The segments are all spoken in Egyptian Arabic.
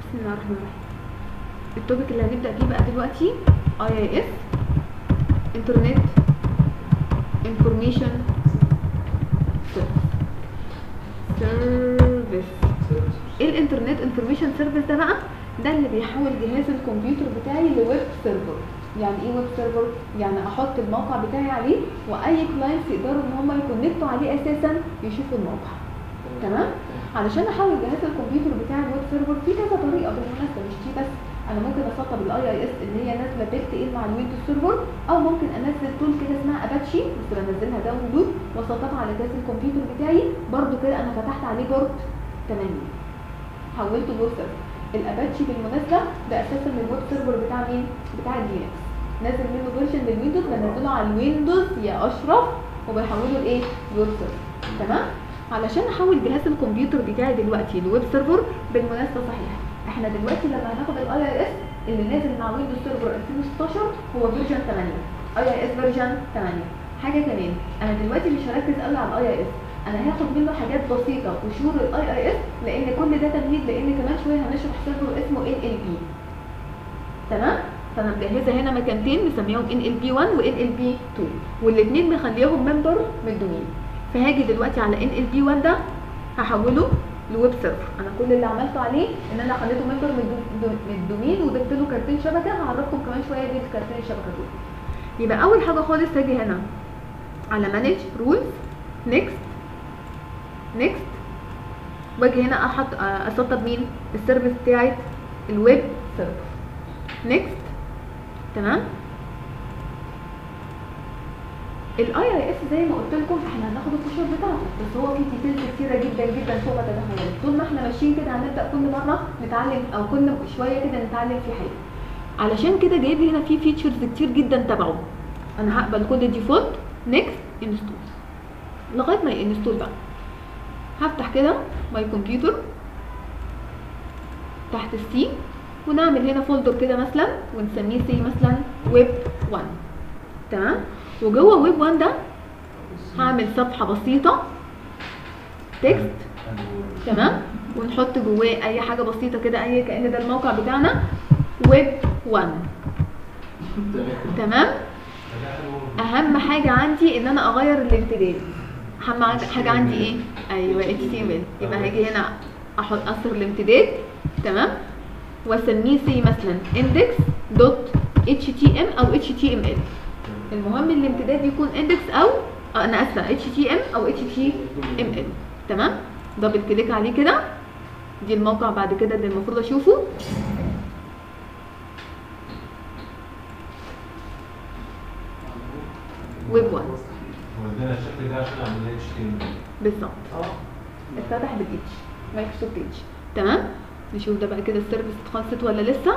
بسم الله الرحمن الرحيم التوبيك اللي هنبدا فيه بقى دلوقتي اي اي اس انترنت انفورميشن سيرفيس ايه الانترنت انفورميشن سيرفيس ده بقى ده اللي بيحول جهاز الكمبيوتر بتاعي لويب سيرفر يعني ايه ويب سيرفر يعني احط الموقع بتاعي عليه واي كلاينتس يقدروا ان هم يكونكتوا عليه اساسا يشوفوا الموقع تمام علشان احول جهاز الكمبيوتر بتاعي لويب سيرفر في كذا طريقه بالمناسبه مش دي بس انا ممكن اسطب الاي اي اس اللي هي نازله بيلت ان مع الويندوز سيرفر او ممكن انزل تول كده اسمها اباتشي بس بنزلها داونلود واسطبها على جهاز الكمبيوتر بتاعي برده كده انا فتحت عليه بورت 80 حولته لويب سيرفر الاباتشي بالمناسبه ده اساسا الويب سيرفر بتاع مين بتاع اللينكس نازل منه فيرجن للويندوز بنزله على الويندوز يا اشرف وبيحوله لايه لويب سيرفر تمام علشان احول جهاز الكمبيوتر بتاعي دلوقتي لويب سيرفر بالمناسبه صحيح احنا دلوقتي لما هناخد الاي اي اس اللي نازل مع ويندوز سيرفر 2016 هو فيرجن 8 اي اي اس فيرجن 8 حاجه كمان انا دلوقتي مش هركز قوي على الاي اي اس انا هاخد منه حاجات بسيطه وشور الاي اي اس لان كل ده تمهيد لان كمان شويه هنشرح سيرفر اسمه ان ال بي تمام فانا مجهزه هنا مكانتين مسميهم ان ال بي 1 وان ال بي 2 والاثنين مخليهم ممبر من الدومين فهاجي دلوقتي على ان ال بي 1 ده هحوله لويب سيرفر انا كل اللي عملته عليه ان انا خليته ممبر من من الدومين وضفت له كارتين شبكه هعرفكم كمان شويه دي كارتين الشبكه دول يبقى اول حاجه خالص هاجي هنا على مانج رولز نيكست نيكست واجي هنا احط اسطب مين السيرفيس بتاعت الويب سيرفر نيكست تمام الاي اي اس زي ما قلت لكم احنا هناخد الفشور بتاعته بس هو في ديتيلز كتيره جدا جدا فوق ما تتخيلوا طول ما احنا ماشيين كده هنبدا كل مره نتعلم او كل شويه كده نتعلم في حاجه علشان كده جايب لي هنا في فيتشرز كتير جدا تبعه انا هقبل كل ديفولت نيكست انستول لغايه ما ينستول بقى هفتح كده ماي كمبيوتر تحت السي ونعمل هنا فولدر كده مثلا ونسميه سي مثلا ويب 1 تمام وجوه ويب 1 ده هعمل صفحه بسيطه تكست تمام ونحط جواه اي حاجه بسيطه كده اي كان ده الموقع بتاعنا ويب 1 تمام اهم حاجه عندي ان انا اغير الامتداد اهم حاجه عندي ايه ايوه اتش تي ام ال يبقى هاجي هنا احط اثر الامتداد تمام واسميه سي مثلا index دوت اتش تي ام او اتش تي ام ال المهم الامتداد يكون index او آه انا اسفه اتش تي ام او اتش تي ام ال تمام دبل كليك عليه كده دي الموقع بعد كده اللي المفروض اشوفه ويب 1 ودينا الشكل ده عشان اعمل اتش تي ام بالظبط اه اتفتح بالاتش مايكروسوفت اتش تمام نشوف ده بقى كده السيرفيس خلصت ولا لسه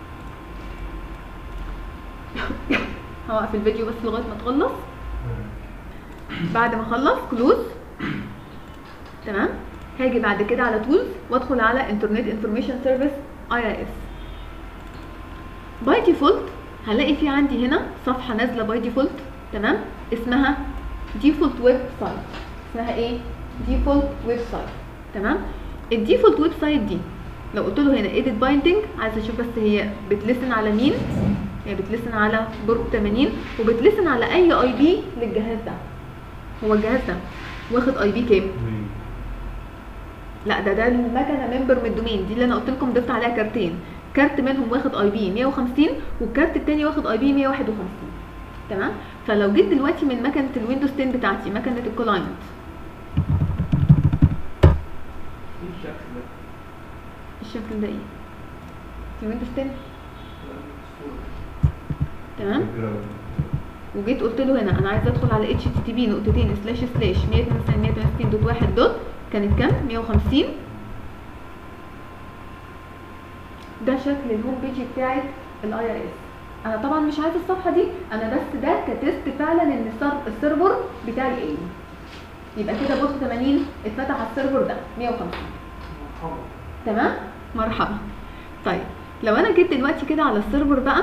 هوقف الفيديو بس لغايه ما تخلص بعد ما اخلص كلوز تمام هاجي بعد كده على تولز وادخل على انترنت انفورميشن سيرفيس اي اي اس باي ديفولت هلاقي في عندي هنا صفحه نازله باي ديفولت تمام اسمها ديفولت ويب سايت اسمها ايه ديفولت ويب سايت تمام الديفولت ويب سايت دي لو قلت له هنا ايديت بايندنج عايزه اشوف بس هي بتلسن على مين هي بتلسن على بورت 80 وبتلسن على اي اي بي للجهاز ده هو الجهاز ده واخد اي بي كام لا ده ده المكنه ممبر من الدومين دي اللي انا قلت لكم ضفت عليها كارتين كارت منهم واخد اي بي 150 والكارت التاني واخد اي بي 151 تمام فلو جيت دلوقتي من مكنه الويندوز 10 بتاعتي مكنه الكلاينت الشكل ده ايه في ويندوز 10 تمام وجيت قلت له هنا انا عايزه ادخل على اتش تي تي بي نقطتين سلاش سلاش 192 دوت واحد دوت كانت كام 150 ده شكل الهوم بيج بتاعت الاي اي اس انا طبعا مش عايزه الصفحه دي انا بس ده كتست فعلا ان السيرفر بتاعي ايه يبقى كده بوست 80 اتفتح على السيرفر ده 150 تمام مرحبا طيب لو انا جيت دلوقتي كده على السيرفر بقى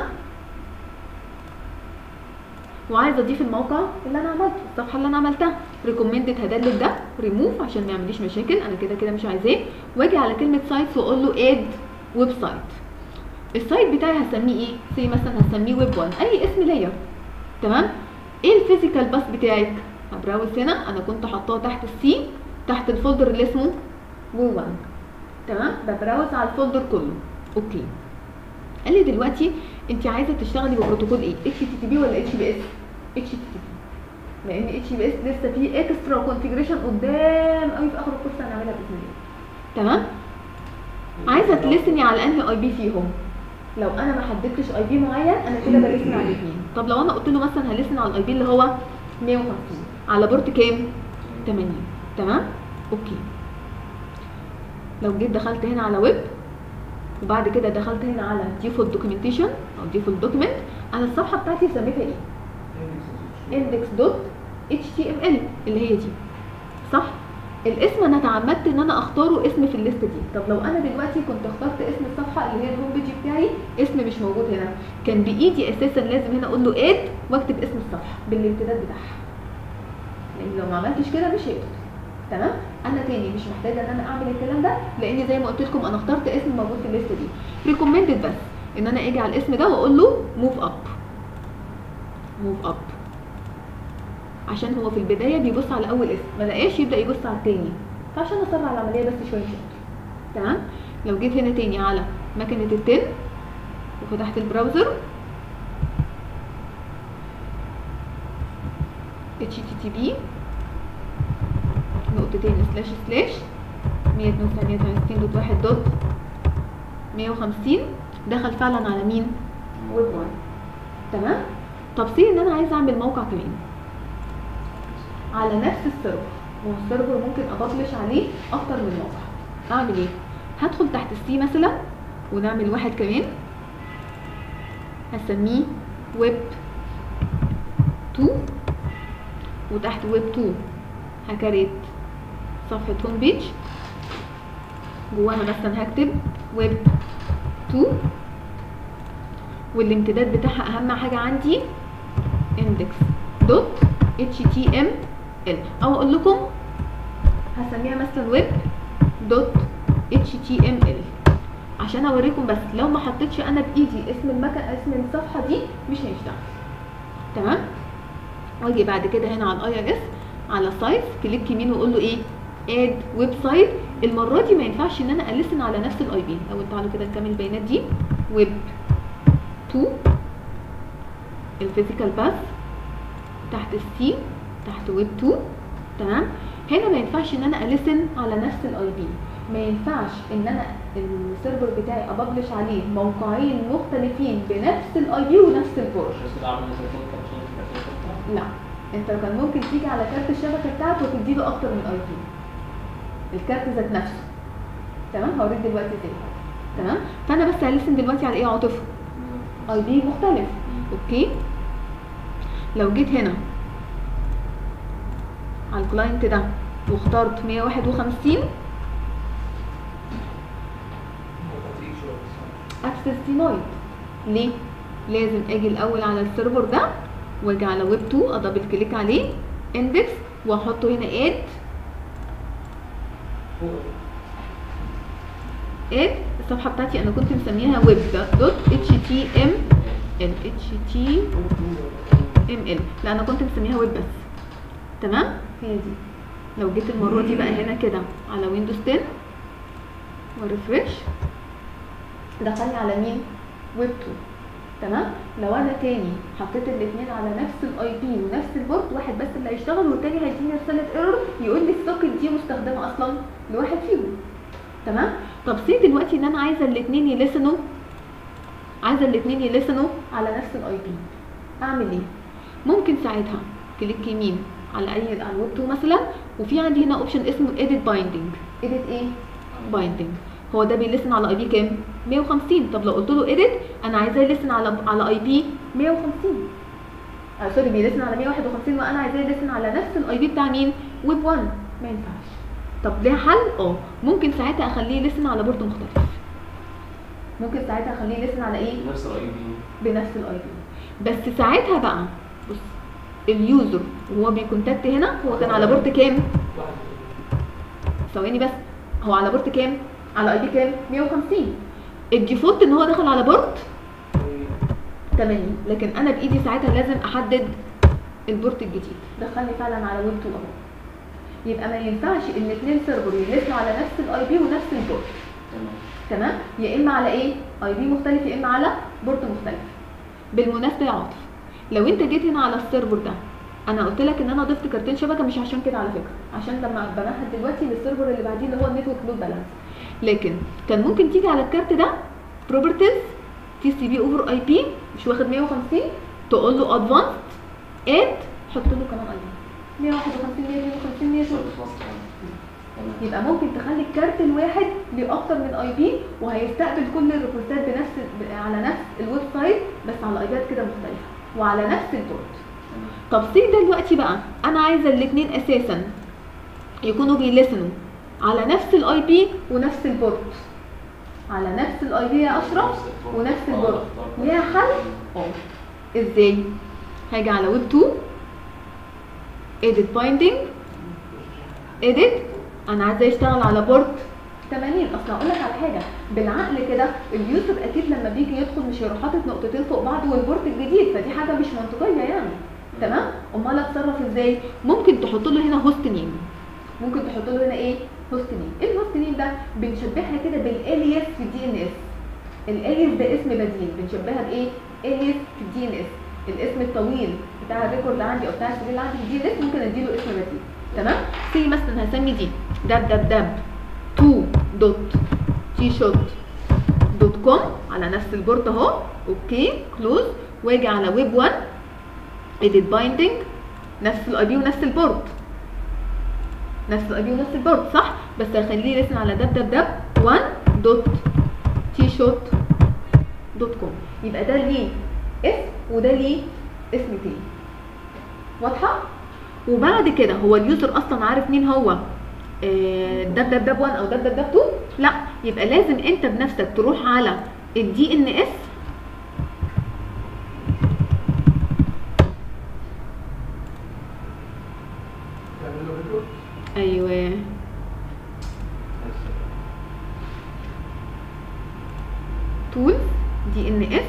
وعايزه اضيف الموقع اللي انا عملته الصفحه اللي انا عملتها ريكومندد هدلت ده ريموف عشان ما يعمليش مشاكل انا كده كده مش عايزاه واجي على كلمه سايتس واقول له اد ويب سايت السايت بتاعي هسميه ايه زي مثلا هسميه ويب 1 اي اسم ليا تمام ايه الفيزيكال باس بتاعك هبراوز هنا انا كنت حاطاه تحت السي تحت الفولدر اللي اسمه ويب 1 تمام ببراوز على الفولدر كله اوكي قال لي دلوقتي انت عايزه تشتغلي ببروتوكول ايه اتش تي تي بي ولا اتش بي اس اتش تي تي بي لان اتش بي اس لسه فيه اكسترا كونفيجريشن قدام قوي في اخر الكورس هنعملها باذن الله تمام عايزه تلسني على انهي اي بي فيهم لو انا ما حددتش اي بي معين انا كده بلسن على الاثنين طب لو انا قلت له مثلا هلسن على الاي بي اللي هو 150 على بورت كام 80 تمام اوكي لو جيت دخلت هنا على ويب وبعد كده دخلت هنا على ديفولت دوكيومنتيشن او ديفولت دوكيمنت انا الصفحه بتاعتي سميتها ايه index دوت اتش تي ام ال اللي هي دي صح الاسم انا اتعمدت ان انا اختاره اسم في الليسته دي طب لو انا دلوقتي كنت اخترت اسم الصفحه اللي هي الهوم بيج بتاعي اسم مش موجود هنا كان بايدي اساسا لازم هنا اقول له اد واكتب اسم الصفحه بالامتداد بتاعها لان لو ما عملتش كده مش هيدخل تمام انا تاني مش محتاجه ان انا اعمل الكلام ده لان زي ما قلت لكم انا اخترت اسم موجود في الليسته دي ريكومندد بس ان انا اجي على الاسم ده واقول له موف اب موف اب عشان هو في البدايه بيبص على اول اسم ما لقاش يبدا يبص على التاني فعشان اسرع العمليه بس شويه شويه تمام لو جيت هنا تاني على مكنه التن وفتحت البراوزر http نقطتين سلاش سلاش 192.168.1 دوت 150 دخل فعلا على مين؟ ويب 1 تمام؟ طب سي ان انا عايزه اعمل موقع كمان على نفس السيرفر والسيرفر ممكن ابلش عليه اكتر من موقع اعمل ايه هدخل تحت السي مثلا ونعمل واحد كمان هسميه ويب 2 وتحت ويب 2 هكريت صفحة هوم بيج جواها مثلا هكتب ويب 2 والامتداد بتاعها اهم حاجة عندي index دوت html او اقول لكم هسميها مثلا ويب دوت html عشان اوريكم بس لو ما حطيتش انا بايدي اسم المكان اسم الصفحه دي مش هيشتغل تمام واجي بعد كده هنا على الاي اس على سايت كليك يمين واقول له ايه اد ويب سايت المره دي ما ينفعش ان انا السن على نفس الاي بي لو تعالوا كده نكمل البيانات دي ويب 2 الفيزيكال باث تحت السي تحت ويب 2 تمام هنا ما ينفعش ان انا السن على نفس الاي بي ما ينفعش ان انا السيرفر بتاعي ابلش عليه موقعين مختلفين بنفس الاي بي ونفس البورت مش كده عامل زي فولكر عشان تبقى فيه فولكر لا انت كان ممكن تيجي على كارت الشبكه بتاعته وتديله اكتر من اي بي الكارت ذات نفسه تمام هوريك دلوقتي ازاي تمام فانا بس هلسن دلوقتي على ايه عاطفه اي بي مختلف اوكي لو جيت هنا على الكلاينت ده واخترت 151 اكسس دينايد ليه لازم اجي الاول على السيرفر ده واجي على ويب 2 ادبل كليك عليه اندكس واحطه هنا اد اد الصفحه بتاعتي انا كنت مسميها ويب دوت اتش تي ام ال اتش تي ام ال لا انا كنت مسميها ويب بس تمام هي دي لو جيت المره دي بقى هنا كده على ويندوز 10 وريفرش دخلني على مين ويب 2 تمام لو انا تاني حطيت الاثنين على نفس الاي بي ونفس البورت واحد بس اللي هيشتغل والتاني هيديني رساله ايرور يقول لي السوكت دي مستخدمه اصلا لواحد فيهم تمام طب سي دلوقتي ان انا عايزه الاثنين يلسنوا عايزه الاثنين يلسنوا على نفس الاي بي اعمل ايه ممكن ساعتها كليك يمين على اي على الويب 2 مثلا وفي عندي هنا اوبشن اسمه edit binding edit ايه binding هو ده بيلسن على اي بي كام 150 طب لو قلت له edit انا عايزاه يلسن على على اي بي 150 آه سوري بيلسن على 151 وانا عايزاه يلسن على نفس الاي بي بتاع مين ويب 1 ما ينفعش طب ليه حل اه ممكن ساعتها اخليه يلسن على بورد مختلف ممكن ساعتها اخليه يلسن على ايه نفس الاي بي بنفس الاي بي بس ساعتها بقى بص اليوزر وهو بيكونتاكت هنا هو كان على بورد كام ثواني بس هو على بورد كام على اي بي كام 150 الديفولت ان هو دخل على بورت 80 لكن انا بايدي ساعتها لازم احدد البورت الجديد دخلني فعلا على ويب 2 اهو يبقى ما ينفعش ان اتنين سيرفر يلسوا على نفس الاي بي ونفس البورت تمام تمام يا اما على ايه اي بي مختلف يا اما على بورت مختلف بالمناسبه يا عاطف لو انت جيت هنا على السيرفر ده انا قلت لك ان انا ضفت كارتين شبكه مش عشان كده على فكره عشان لما بمهد دلوقتي للسيرفر اللي بعديه اللي هو النتورك لود بالانس لكن كان ممكن تيجي على الكارت ده بروبرتيز تي سي بي اوفر اي بي مش واخد 150 تقول له ادفانس اد حط له كمان اي بي 151 152 100 شرط مصر تمام يبقى ممكن تخلي الكارت الواحد ليه اكتر من اي بي وهيستقبل كل الريكوستات بنفس ب- على نفس الويب سايت بس على ايباد كده مختلفه وعلى نفس البورت تمام طب سي دلوقتي بقى انا عايزه الاثنين اساسا يكونوا بيلسنوا على نفس الاي بي ونفس البورت على نفس الاي بي يا اشرف ونفس البورت ليها حل اه ازاي هاجي على ويب 2 edit binding edit انا عايزه اشتغل على بورت 80 اصل هقول لك على حاجه بالعقل كده اليوزر اكيد لما بيجي يدخل مش هيروح حاطط نقطتين فوق بعض والبورت الجديد فدي حاجه مش منطقيه يعني تمام امال اتصرف ازاي ممكن تحط له هنا هوست نيم ممكن تحط له هنا ايه هوست نيم ايه الهوست نيم ده بنشبهها كده بالالياس في الدي ان اس الالياس ده اسم بديل بنشبهها بايه الياس في الدي ان اس الاسم الطويل بتاع الريكورد عندي او بتاع السجل اللي عندي في الدي ان اس ممكن اديله اسم بديل تمام سي مثلا هسمي دي دب دب دب 2 دوت تي شوت دوت كوم على نفس البورت اهو اوكي كلوز واجي على ويب 1 edit binding نفس الاي بي ونفس البورت نفس الاي بي ونفس البورت صح بس هخليه يرسم على دب دب دب 1 دوت تي شوت دوت كوم يبقى ده ليه اسم وده ليه اسم تاني واضحه وبعد كده هو اليوزر اصلا عارف مين هو آه، دب دب دب 1 او دب دب دب 2 لا يبقى لازم انت بنفسك تروح على الدي ان اس تعملوا ريكورد ايوه تولز دي ان اس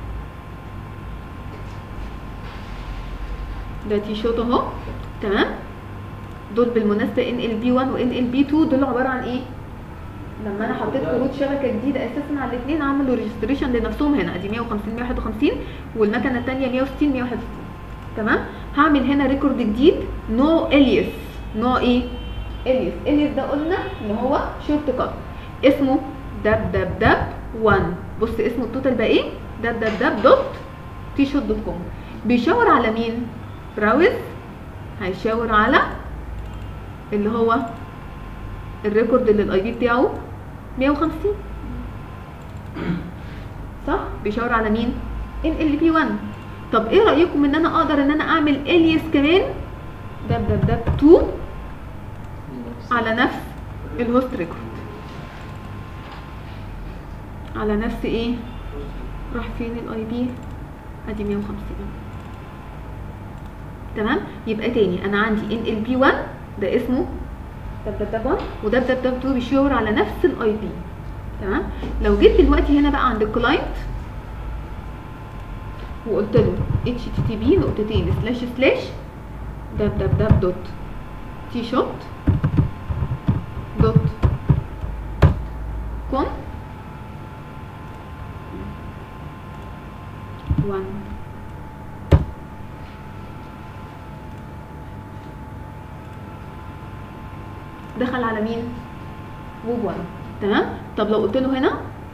ده تي شوت اهو تمام دول بالمناسبه ان ال بي 1 وان ال بي 2 دول عباره عن ايه لما انا حطيت كروت شبكه جديده اساسا على الاثنين عملوا ريجستريشن لنفسهم هنا ادي 150 151 والمكنه الثانيه 160 161 تمام هعمل هنا ريكورد جديد نو اليس نو ايه اليس اليس ده قلنا ان هو شورت كات اسمه دب دب دب 1 بص اسمه التوتال بقى ايه دب دب دب دوت تي شوت دوت كوم بيشاور على مين براوز هيشاور على اللي هو الريكورد اللي الاي بي بتاعه 150 صح بيشاور على مين ان ال بي 1 طب ايه رايكم ان انا اقدر ان انا اعمل اليس كمان دب دب دب 2 على نفس الهوست ريكورد على نفس ايه راح فين الاي بي ادي 150 تمام يبقى تاني انا عندي ان ال بي 1 ده اسمه دب دب دب 1 ودب دب دب 2 بيشاور على نفس الاي بي تمام لو جيت دلوقتي هنا بقى عند الكلاينت وقلت له اتش تي تي بي نقطتين سلاش سلاش دب دب دب دوت تي شوت دوت كوم 1 دخل على مين ويب 1 تمام طب لو قلت له هنا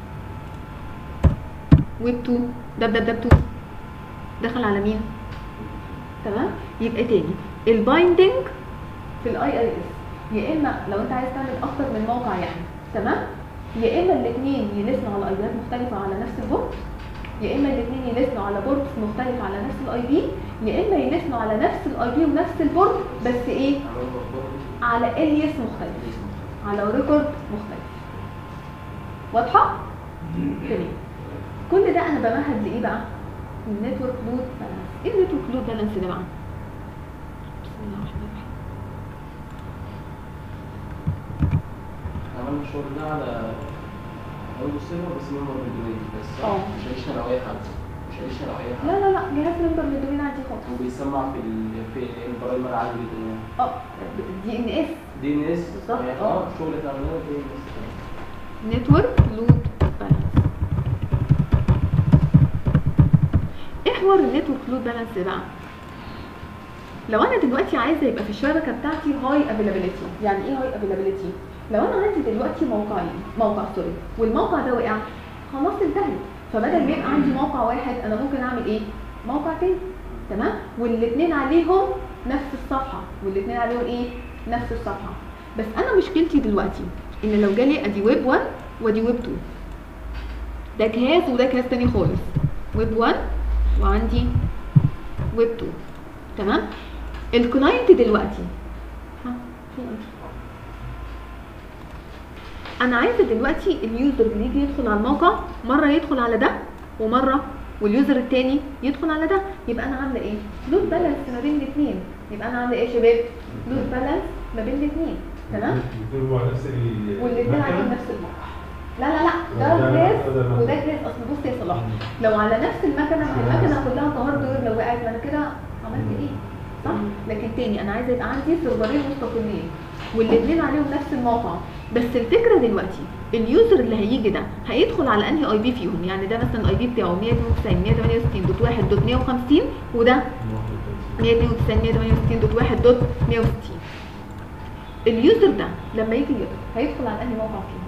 ويب 2 دب دب دب 2 دخل على مين تمام يبقى تاني البايندنج في الاي اي اس يا اما لو انت عايز تعمل اكتر من موقع يعني تمام يا اما الاثنين يلسنوا على ايبيات مختلفه على نفس البورت يا اما الاثنين يلسنوا على بورتس مختلفه على نفس الاي بي يا اما يلسنوا على نفس الاي بي ونفس البورت بس ايه على اليس مختلف على ريكورد مختلف واضحه تمام كل ده انا بمهد لايه بقى النتورك لود بالانس ايه النتورك لود بالانس ده بقى بسم الله الرحمن الرحيم عملنا الشغل ده على هو السيرفر بس ممبر بالدومين بس اه. مش هيشتغل على اي حد مش هيشتغل على اي حد لا لا لا جهاز ممبر من الدومين عادي خالص وبيسمع في ال في البرايمر عادي جدا يعني اه دي ان اس دي ان اس بالظبط، يعني اه. اه شغل تعملوه دي ان اس نتورك لود بالانس ايه حوار النتورك لود بالانس بقى لو انا دلوقتي عايزه يبقى في الشبكه بتاعتي هاي افيلابيلتي يعني ايه هاي افيلابيلتي لو انا عندي دلوقتي موقعين موقع سوري والموقع ده وقع خلاص انتهت فبدل ما يبقى عندي موقع واحد انا ممكن اعمل ايه موقع تاني تمام والاثنين عليهم نفس الصفحه والاثنين عليهم ايه نفس الصفحه بس انا مشكلتي دلوقتي ان لو جالي ادي ويب 1 وادي ويب 2 ده جهاز وده جهاز تاني خالص ويب 1 وعندي ويب 2 تمام الكلاينت دلوقتي ها في ايه انا عايزه دلوقتي اليوزر اللي يجي يدخل على الموقع مره يدخل على ده ومره واليوزر التاني يدخل على ده يبقى انا عامله ايه لود بالانس ما بين الاثنين يبقى انا عامله ايه يا شباب لود بالانس ما بين الاثنين تمام يكونوا على نفس ال- والاثنين عليهم المكنة؟ نفس الموقع لا لا لا لا، ده ده- جهاز ده- ده- وده جهاز اصل بص يا صلاح لو على نفس المكنه ما هي المكنه كلها كهاردوير لو وقعت ما انا كده عملت ايه صح لكن تاني انا عايزه يبقى عندي سيرفرين مستقلين والاثنين عليهم نفس الموقع بس الفكره دلوقتي اليوزر اللي هيجي ده هيدخل على انهي اي بي فيهم يعني ده مثلا الاي بي بتاعه 192 168 دوت 1 دوت 150 وده 192 168 دوت 1 دوت 160 اليوزر ده لما يجي يدخل هيدخل على انهي موقع فيهم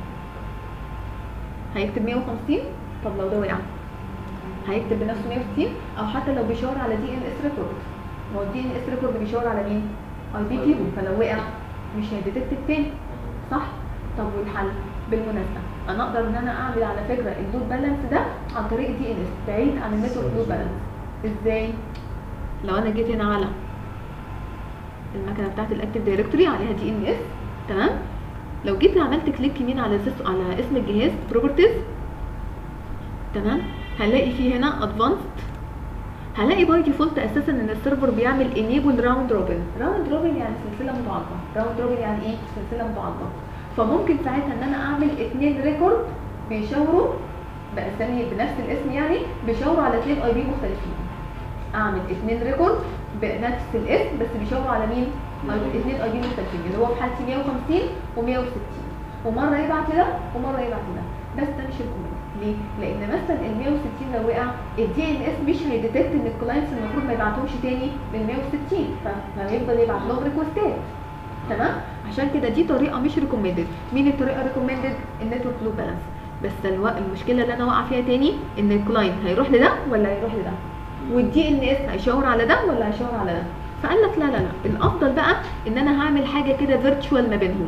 هيكتب 150 طب لو ده وقع هيكتب بنفسه 160 او حتى لو بيشاور على دي ان اس ريكورد ما هو الدي ان اس ريكورد بيشاور على مين اي بي فيهم فلو وقع مش هيديتكت التاني صح طب والحل بالمناسبه انا اقدر ان انا اعمل على فكره اللود بالانس ده عن طريق دي ان اس بعيد عن النتورك لود بالانس ازاي لو انا جيت هنا على المكنه بتاعت الاكتيف دايركتوري عليها دي ان اس تمام لو جيت عملت كليك يمين على اساس على اسم الجهاز بروبرتيز تمام هنلاقي فيه هنا ادفانسد هلاقي باي ديفولت اساسا ان السيرفر بيعمل انيبل راوند روبن راوند روبن يعني سلسله متعاقبه راوند روبن يعني ايه سلسله متعاقبه فممكن ساعتها ان انا اعمل اتنين ريكورد بيشاوروا باسامي بنفس الاسم يعني بيشاوروا على اتنين اي بي مختلفين اعمل اتنين ريكورد بنفس الاسم بس بيشاوروا على مين على اتنين اي بي مختلفين اللي هو في حالتي 150 و160 ومره يبعت لده ومره يبعت لده بس ده مش الكومنت ليه؟ لان مثلا ال 160 لو وقع الدي ان اس مش هيديتكت ان الكلاينتس المفروض ما يبعتهمش تاني لل 160 ف- فهيفضل يبعت لهم ريكوستات تمام عشان كده دي طريقه مش ريكومندد مين الطريقه ريكومندد النتورك لود بالانس بس الو... المشكله اللي انا واقعه فيها تاني ان الكلاينت هيروح لده ولا هيروح لده والدي ان اس هيشاور على ده ولا هيشاور على ده فقال لك لا لا لا الافضل بقى ان انا هعمل حاجه كده فيرتشوال ما بينهم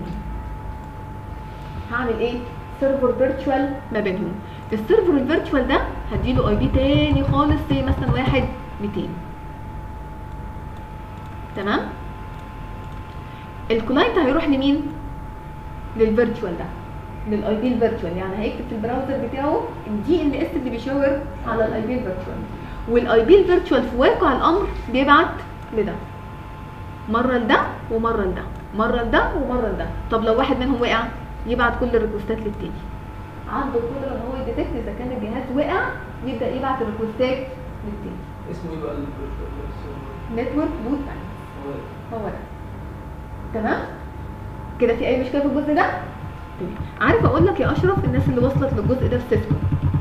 هعمل ايه سيرفر فيرتشوال ما بينهم السيرفر الفيرتشوال ده هديله اي بي تاني خالص زي مثلا واحد 200 تمام الكلاينت هيروح لمين للفيرتشوال ده للاي بي الفيرتشوال يعني هيكتب في البراوزر بتاعه الدي ان اس اللي بيشاور على الاي بي الفيرتشوال والاي بي الفيرتشوال في واقع الامر بيبعت لده مره لده ومره لده مره لده ومره لده طب لو واحد منهم وقع يبعت كل الريكوستات للتاني عنده القدره ان هو يديتكت اذا كان الجهاز وقع يبدا يبعت الريكوستات للتاني اسمه ايه بقى ال- نتورك لود بالانس هو هو ده تمام كده في اي مشكله في الجزء ده تمام عارف اقول لك يا اشرف الناس اللي وصلت للجزء ده في سيسكو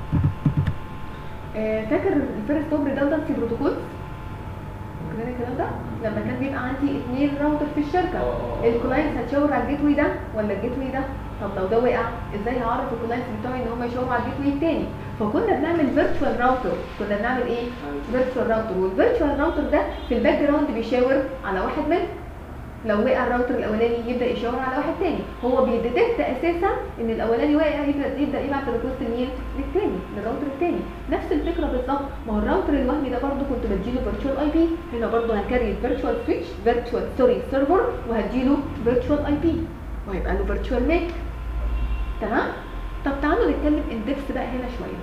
آه، فاكر الفيرست توب ريدندنسي بروتوكول فاكرين الكلام ده لما كان بيبقى عندي اثنين راوتر في الشركه آه، آه، آه. الكلاينتس هتشاور على الجيت واي ده ولا الجيت واي ده طب لو ده وقع ازاي هعرف الكلاينتس بتوعي ان هم يشاوروا على الجيت واي التاني فكنا بنعمل فيرتشوال راوتر كنا بنعمل ايه فيرتشوال راوتر والفيرتشوال راوتر ده في الباك جراوند بيشاور على واحد منهم لو وقع الراوتر الاولاني يبدا يشاور على واحد تاني هو بيديتكت اساسا ان الاولاني واقع يبدا يبدا يبعت الريكوست لمين للتاني للراوتر التاني نفس الفكره بالظبط ما هو الراوتر الوهمي ده برضه كنت بديله فيرتشوال اي بي هنا برضه هكري الفيرتشوال سويتش فيرتشوال سوري سيرفر وهديله فيرتشوال اي بي وهيبقى له فيرتشوال ماك تمام طب تعالوا نتكلم اندكس بقى هنا شويه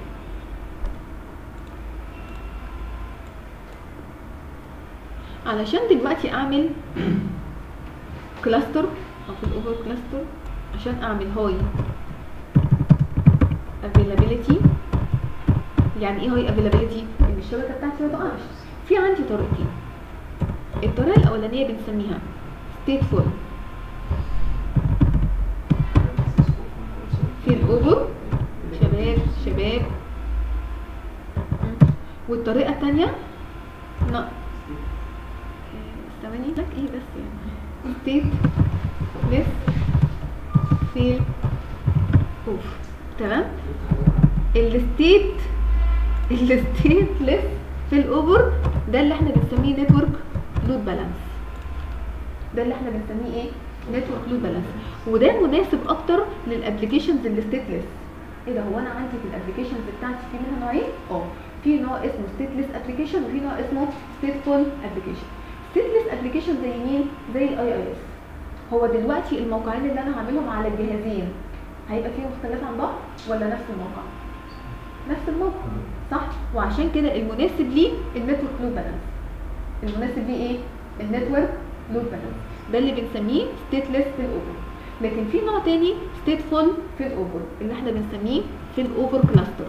علشان دلوقتي اعمل كلاستر او في الاوفر كلاستر عشان اعمل هاي availability يعني ايه هاي availability ان الشبكه بتاعتي ما تقعش في عندي طريقتين الطريقه الاولانيه بنسميها stateful في الاوبر شباب شباب مم. والطريقه الثانيه لا ثواني لك ايه بس يعني ستيت ليس فيل اوف تمام الستيت الستيت ليس في الاوفر ده اللي احنا بنسميه نتورك لود بالانس ده اللي احنا بنسميه ايه نتورك لود بالانس وده مناسب اكتر للابلكيشنز اللي ستيتلس ايه ده هو انا عندي في الابلكيشنز بتاعتي في منها نوعين اه في نوع اسمه ستيتلس ابلكيشن وفي نوع اسمه ستيتفول ابلكيشن ستيتلس ابلكيشن زي مين زي الاي اي اس هو دلوقتي الموقعين اللي انا هعملهم على الجهازين هيبقى فيهم اختلاف عن بعض ولا نفس الموقع نفس الموقع صح وعشان كده المناسب ليه النتورك لود بالانس المناسب ليه ايه النتورك لود بالانس ده اللي بنسميه ستيتلس في الاوفر لكن في نوع تاني ستيتفول في الاوفر اللي احنا بنسميه في الاوفر كلاستر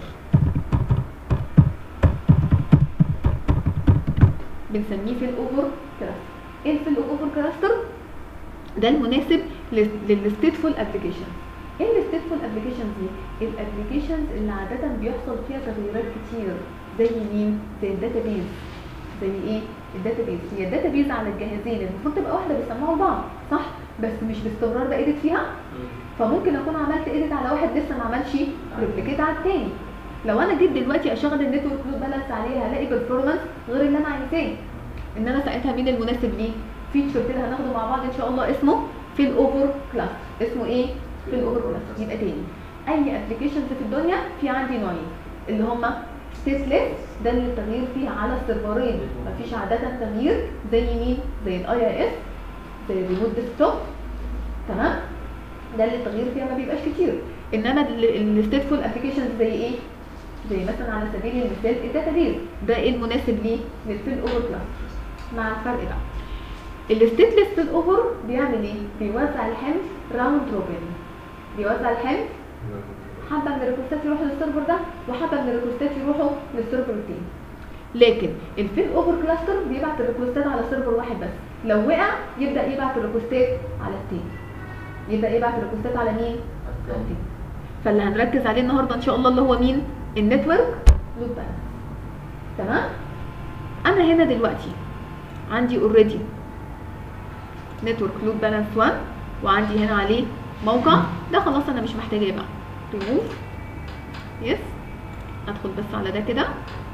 بنسميه في الاوفر كلاستر ايه في الاوفر كلاستر ده المناسب للستيتفول ابلكيشن ايه الستيتفول ابلكيشنز دي الابلكيشنز اللي عاده بيحصل فيها تغييرات كتير زي مين زي الداتابيز زي ايه الداتابيز هي الداتابيز على الجهازين المفروض تبقى واحده بيسمعوا بعض صح بس مش باستمرار بايدت فيها فممكن اكون عملت ايديت على واحد لسه ما عملش ريبليكيت على التاني لو انا جيت دلوقتي اشغل النتورك لود بالانس عليها هلاقي برفورمانس غير اللي انا عايزاه ان انا ساعتها مين المناسب ليه فيتشر كده هناخده مع بعض ان شاء الله اسمه في الاوفر كلاس اسمه ايه في الاوفر كلاس يبقى تاني اي ابلكيشنز في الدنيا في عندي نوعين اللي هما ستيتلس ده اللي التغيير فيها على السيرفرين مفيش عاده تغيير زي مين زي الاي اي اس زي الريموت ديسكتوب تمام ده اللي التغيير فيها ما بيبقاش كتير انما الستيتفول ابلكيشنز زي ايه زي مثلا على سبيل المثال الداتابيز ده ايه المناسب ليه للفيل اوفر كلاس مع الفرق بقى الستيتلس في الاوفر بيعمل ايه بيوزع الحمل راوند روبن بيوزع الحمل حبه من الريكوستات يروحوا للسيرفر ده وحبه من الريكوستات يروحوا للسيرفر التاني لكن الفيل اوفر كلاستر بيبعت الريكوستات على سيرفر واحد بس لو وقع يبدا يبعت الريكوستات على التاني يبدا يبعت الريكوستات على مين على التاني فاللي هنركز عليه النهارده ان شاء الله اللي هو مين النتورك لود بالانس تمام انا هنا دلوقتي عندي اوريدي نتورك لود بالانس 1 وعندي هنا عليه موقع ده خلاص انا مش محتاجاه بقى ريموف يس ادخل بس على ده كده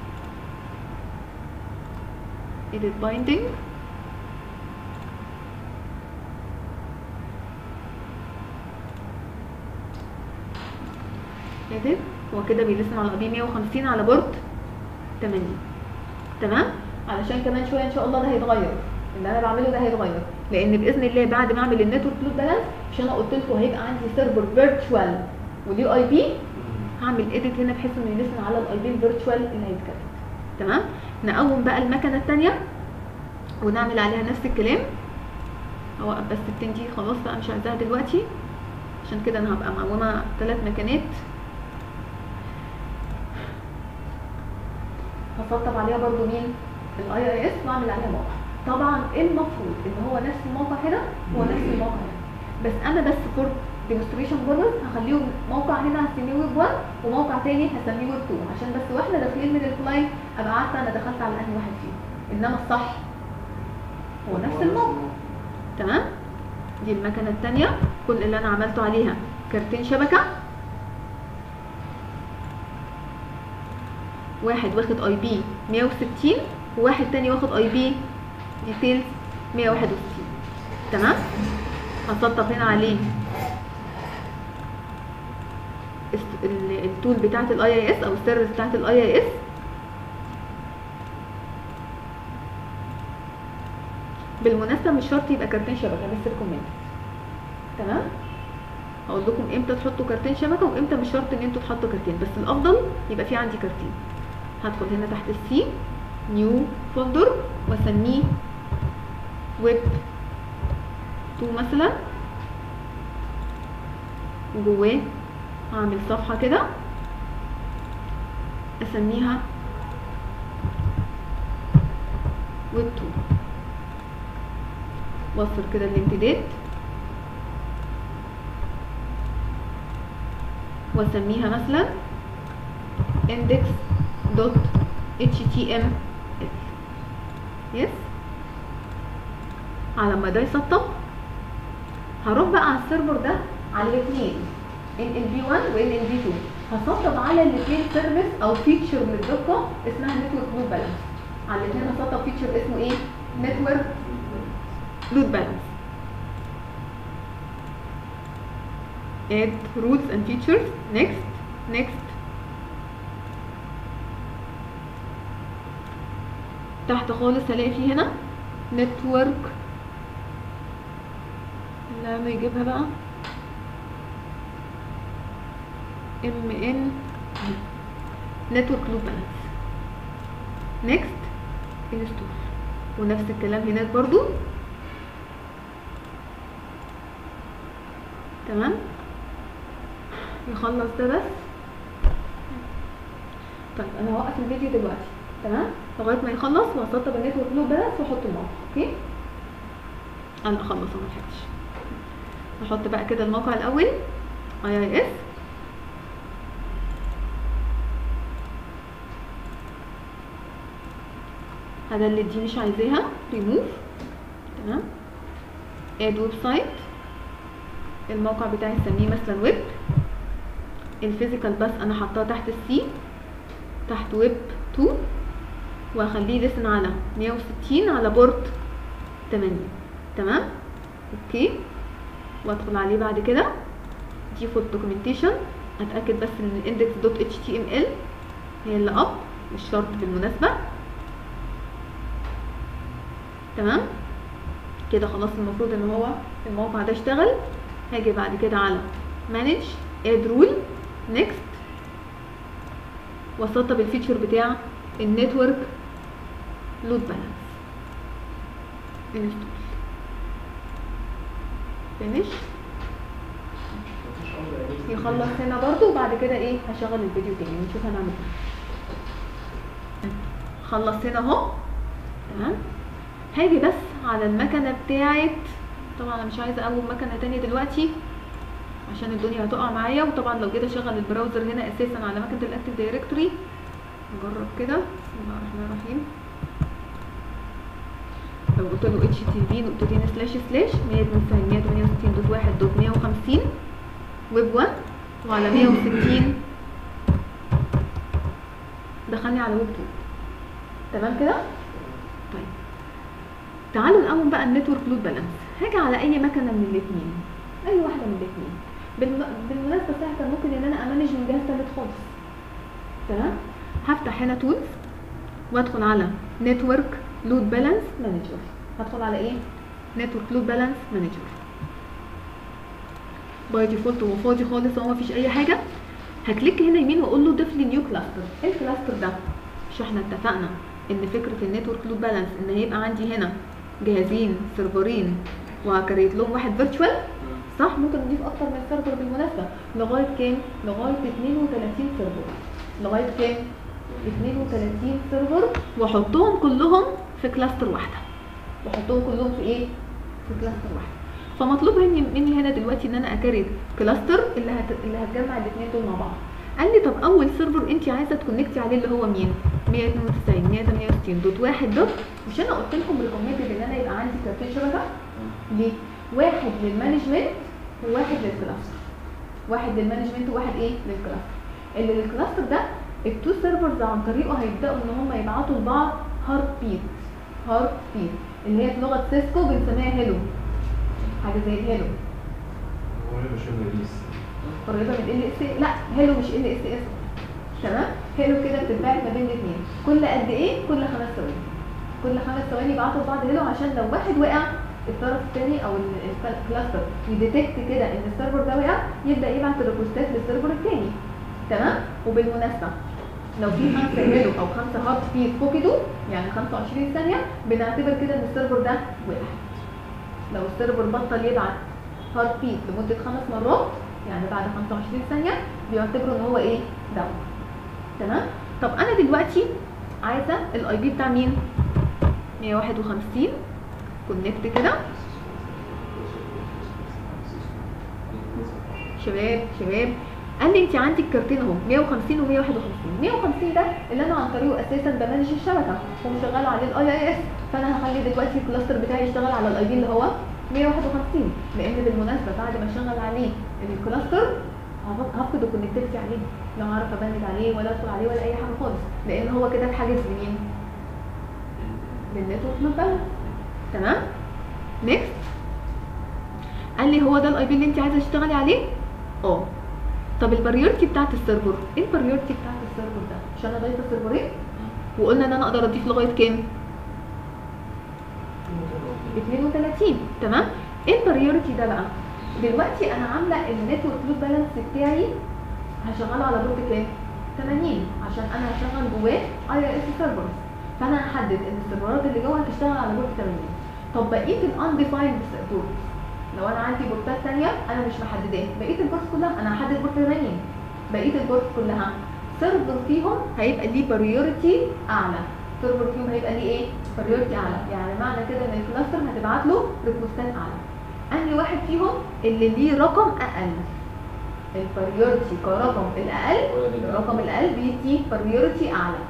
edit binding edit هو كده بيلسن على بي 150 على بورد 80 تمام علشان كمان شويه ان شاء الله ده هيتغير اللي انا بعمله ده هيتغير لان باذن الله بعد ما اعمل النتورك لود بالانس مش انا قلت لكم هيبقى عندي سيرفر فيرتشوال وليه اي بي هعمل اديت هنا بحيث انه يلسن على الاي بي الفيرتشوال اللي هيتكتب تمام نقوم بقى المكنه الثانيه ونعمل عليها نفس الكلام اوقف بس التين دي خلاص بقى مش عايزاها دلوقتي عشان كده انا هبقى مقومه ثلاث مكانات هسطب عليها برضو مين الاي اي اس واعمل عليها موقع طبعا المفروض ان هو نفس الموقع هنا هو نفس الموقع هنا بس انا بس فور ديمونستريشن بورز هخليهم موقع هنا هسميه ويب 1 وموقع تاني هسميه ويب 2 عشان بس واحنا داخلين من الكلاينت ابقى عارفه انا دخلت على انهي واحد فيهم انما الصح هو نفس الموقع تمام دي المكنه الثانيه كل اللي انا عملته عليها كارتين شبكه واحد واخد اي بي 160 وواحد تاني واخد اي بي ديتيلز 161 تمام هسطب هنا عليه الس- ال- التول بتاعت الاي اي اس او السيرفيس بتاعت الاي اي اس بالمناسبه مش شرط يبقى كارتين شبكه بس ريكومند تمام هقول لكم امتى تحطوا كارتين شبكه وامتى مش شرط ان انتوا تحطوا كارتين بس الافضل يبقى في عندي كارتين هدخل هنا تحت السي نيو فولدر واسميه ويب 2 مثلا وجواه هعمل صفحه كده اسميها ويب 2 واصل كده الامتداد واسميها مثلا index dot html يس على ما ده يسطب هروح بقى على السيرفر ده على الاثنين ان ال بي 1 وان ال بي 2 هسطب على الاثنين سيرفيس او فيتشر من الدقه اسمها نتورك لود بالانس على الاثنين هسطب فيتشر اسمه ايه نتورك لود بالانس add rules and features next next تحت خالص هلاقي فيه هنا network لما يجيبها بقى ام ان network loop balance next install ونفس الكلام هناك برضو تمام يخلص ده بس طيب انا هوقف الفيديو دلوقتي تمام لغايه ما يخلص وهسطب النتورك لوب بس واحط الموقع اوكي انا اخلص انا ملحقتش نحط بقى كده الموقع الاول اي اي اس هدلت دي مش عايزاها ريموف تمام اد ويب سايت الموقع بتاعي نسميه مثلا ويب الفيزيكال بس انا حطاه تحت السي تحت ويب 2 واخليه لسن على 160 على بورت 8 تمام اوكي وادخل عليه بعد كده ديفولت دوكيومنتيشن اتاكد بس ان الاندكس دوت اتش تي ام ال هي اللي اب مش شرط بالمناسبه تمام كده خلاص المفروض ان هو الموقع ده اشتغل هاجي بعد كده على manage add rule next واسطب الفيتشر بتاع النتورك لود بالانس انستول فينيش مفيش امر يعني يخلص هنا برضو وبعد كده ايه هشغل الفيديو تاني ونشوف هنعمل ايه خلص هنا اهو تمام هاجي بس على المكنه بتاعت طبعا انا مش عايزه اقوم مكنه تانية دلوقتي عشان الدنيا هتقع معايا وطبعا لو جيت اشغل البراوزر هنا اساسا على مكنه الاكتيف دايركتوري نجرب كده بسم الله الرحمن الرحيم لو قلت له اتش تي في نقطتين سلاش سلاش 168.168.150 ويب 1 وعلى 160 دخلني على ويب 2 تمام كده طيب تعالوا نقوم بقى النتورك لود بالانس هاجي على اي مكنه من الاثنين اي واحده من الاثنين بالم... بالمناسبه ساعتها ممكن ان انا امانج من جهاز ثالث خالص تمام هفتح هنا تولز وادخل على نتورك لود بالانس مانجر هدخل على ايه نتورك لود بالانس مانجر باي ديفولت هو فاضي خالص هو مفيش اي حاجه هكليك هنا يمين واقول له ضيف لي نيو كلاستر ايه الكلاستر ده مش احنا اتفقنا ان فكره النتورك لود بالانس ان هيبقى عندي هنا جهازين سيرفرين وهكريت لهم واحد فيرتشوال صح ممكن نضيف اكتر من سيرفر بالمناسبه لغايه كام لغايه 32 سيرفر لغايه كام 32 سيرفر واحطهم كلهم في كلاستر واحده واحطهم كلهم في ايه في كلاستر واحده فمطلوب مني مني هنا دلوقتي ان انا اكريت كلاستر اللي هت... اللي هتجمع الاثنين دول مع بعض قال لي طب اول سيرفر انت عايزه تكونكتي عليه اللي هو مين 192 168 دوت واحد دوت مش انا قلت لكم ريكومندد ان انا يبقى عندي كارتين شبكه ليه واحد للمانجمنت وواحد للكلاستر واحد للمانجمنت وواحد ايه للكلاستر اللي للكلاستر ده التو سيرفرز عن طريقه هيبداوا ان هم يبعتوا لبعض هارت بيت هارت بيت اللي هي في لغه سيسكو بنسميها هيلو حاجه زي الهيلو هو مش رئيس قريبه من ال اس لا هيلو مش ال اس اس تمام هيلو كده بتتباعت ما بين الاثنين كل قد ايه كل خمس ثواني كل خمس ثواني يبعتوا لبعض هيلو عشان لو واحد وقع الطرف الثاني او ال- الكلاستر يديتكت كده ان السيرفر ده وقع يبدا يبعت الريكوستات للسيرفر الثاني تمام وبالمناسبه لو في خمسه هيلو او خمسه هارت بيت فقدوا يعني 25 ثانيه بنعتبر كده ان السيرفر ده وقع لو السيرفر بطل يبعت هارت بيت لمده خمس مرات يعني بعد 25 ثانيه بيعتبروا ان هو ايه داون تمام طب انا دلوقتي عايزه الاي بي بتاع مين 151 كونكت كده شباب شباب قال لي انت عندك كارتين اهو 150 و151 150 ده اللي انا عن طريقه اساسا بمانج الشبكه ومشغل عليه الاي اي اس فانا هخلي دلوقتي الكلاستر بتاعي يشتغل على الاي بي اللي هو 151 لان بالمناسبه بعد ما اشغل عليه الكلاستر هف- هفقد الكونكتيفيتي عليه لا هعرف ابند عليه ولا ادخل عليه ولا اي حاجه خالص لان هو كده اتحجز لمين؟ للنتورك لود بالانس تمام؟ نيكست قال لي هو ده الاي بي اللي انت عايزه تشتغلي عليه؟ اه طب البريورتي بتاعت السيرفر ايه البريورتي بتاعت السيرفر ده؟ مش انا ضايفه سيرفرين وقلنا ان انا اقدر اضيف لغايه كام؟ 32 تمام ايه البريورتي ده بقى دلوقتي انا عامله النتورك لود بالانس بتاعي هشغله على بورت كام 80 عشان انا هشغل جواه اي اس سيرفرز فانا هحدد ان السيرفرات اللي جوه هتشتغل على بورت 80 طب بقيه الانديفايند بورت لو انا عندي بورتات تانية انا مش محدداها بقيه البورت كلها انا هحدد بورت 80 بقيه البورت كلها سيرفر فيهم هيبقى ليه بريورتي اعلى سيرفر فيهم هيبقى ليه ايه بريورتي اعلى يعني معنى كده ان الكلاستر هتبعت له ريكوستات اعلى انهي واحد فيهم اللي ليه رقم اقل البريورتي كرقم الاقل الرقم الاقل بيدي بريورتي اعلى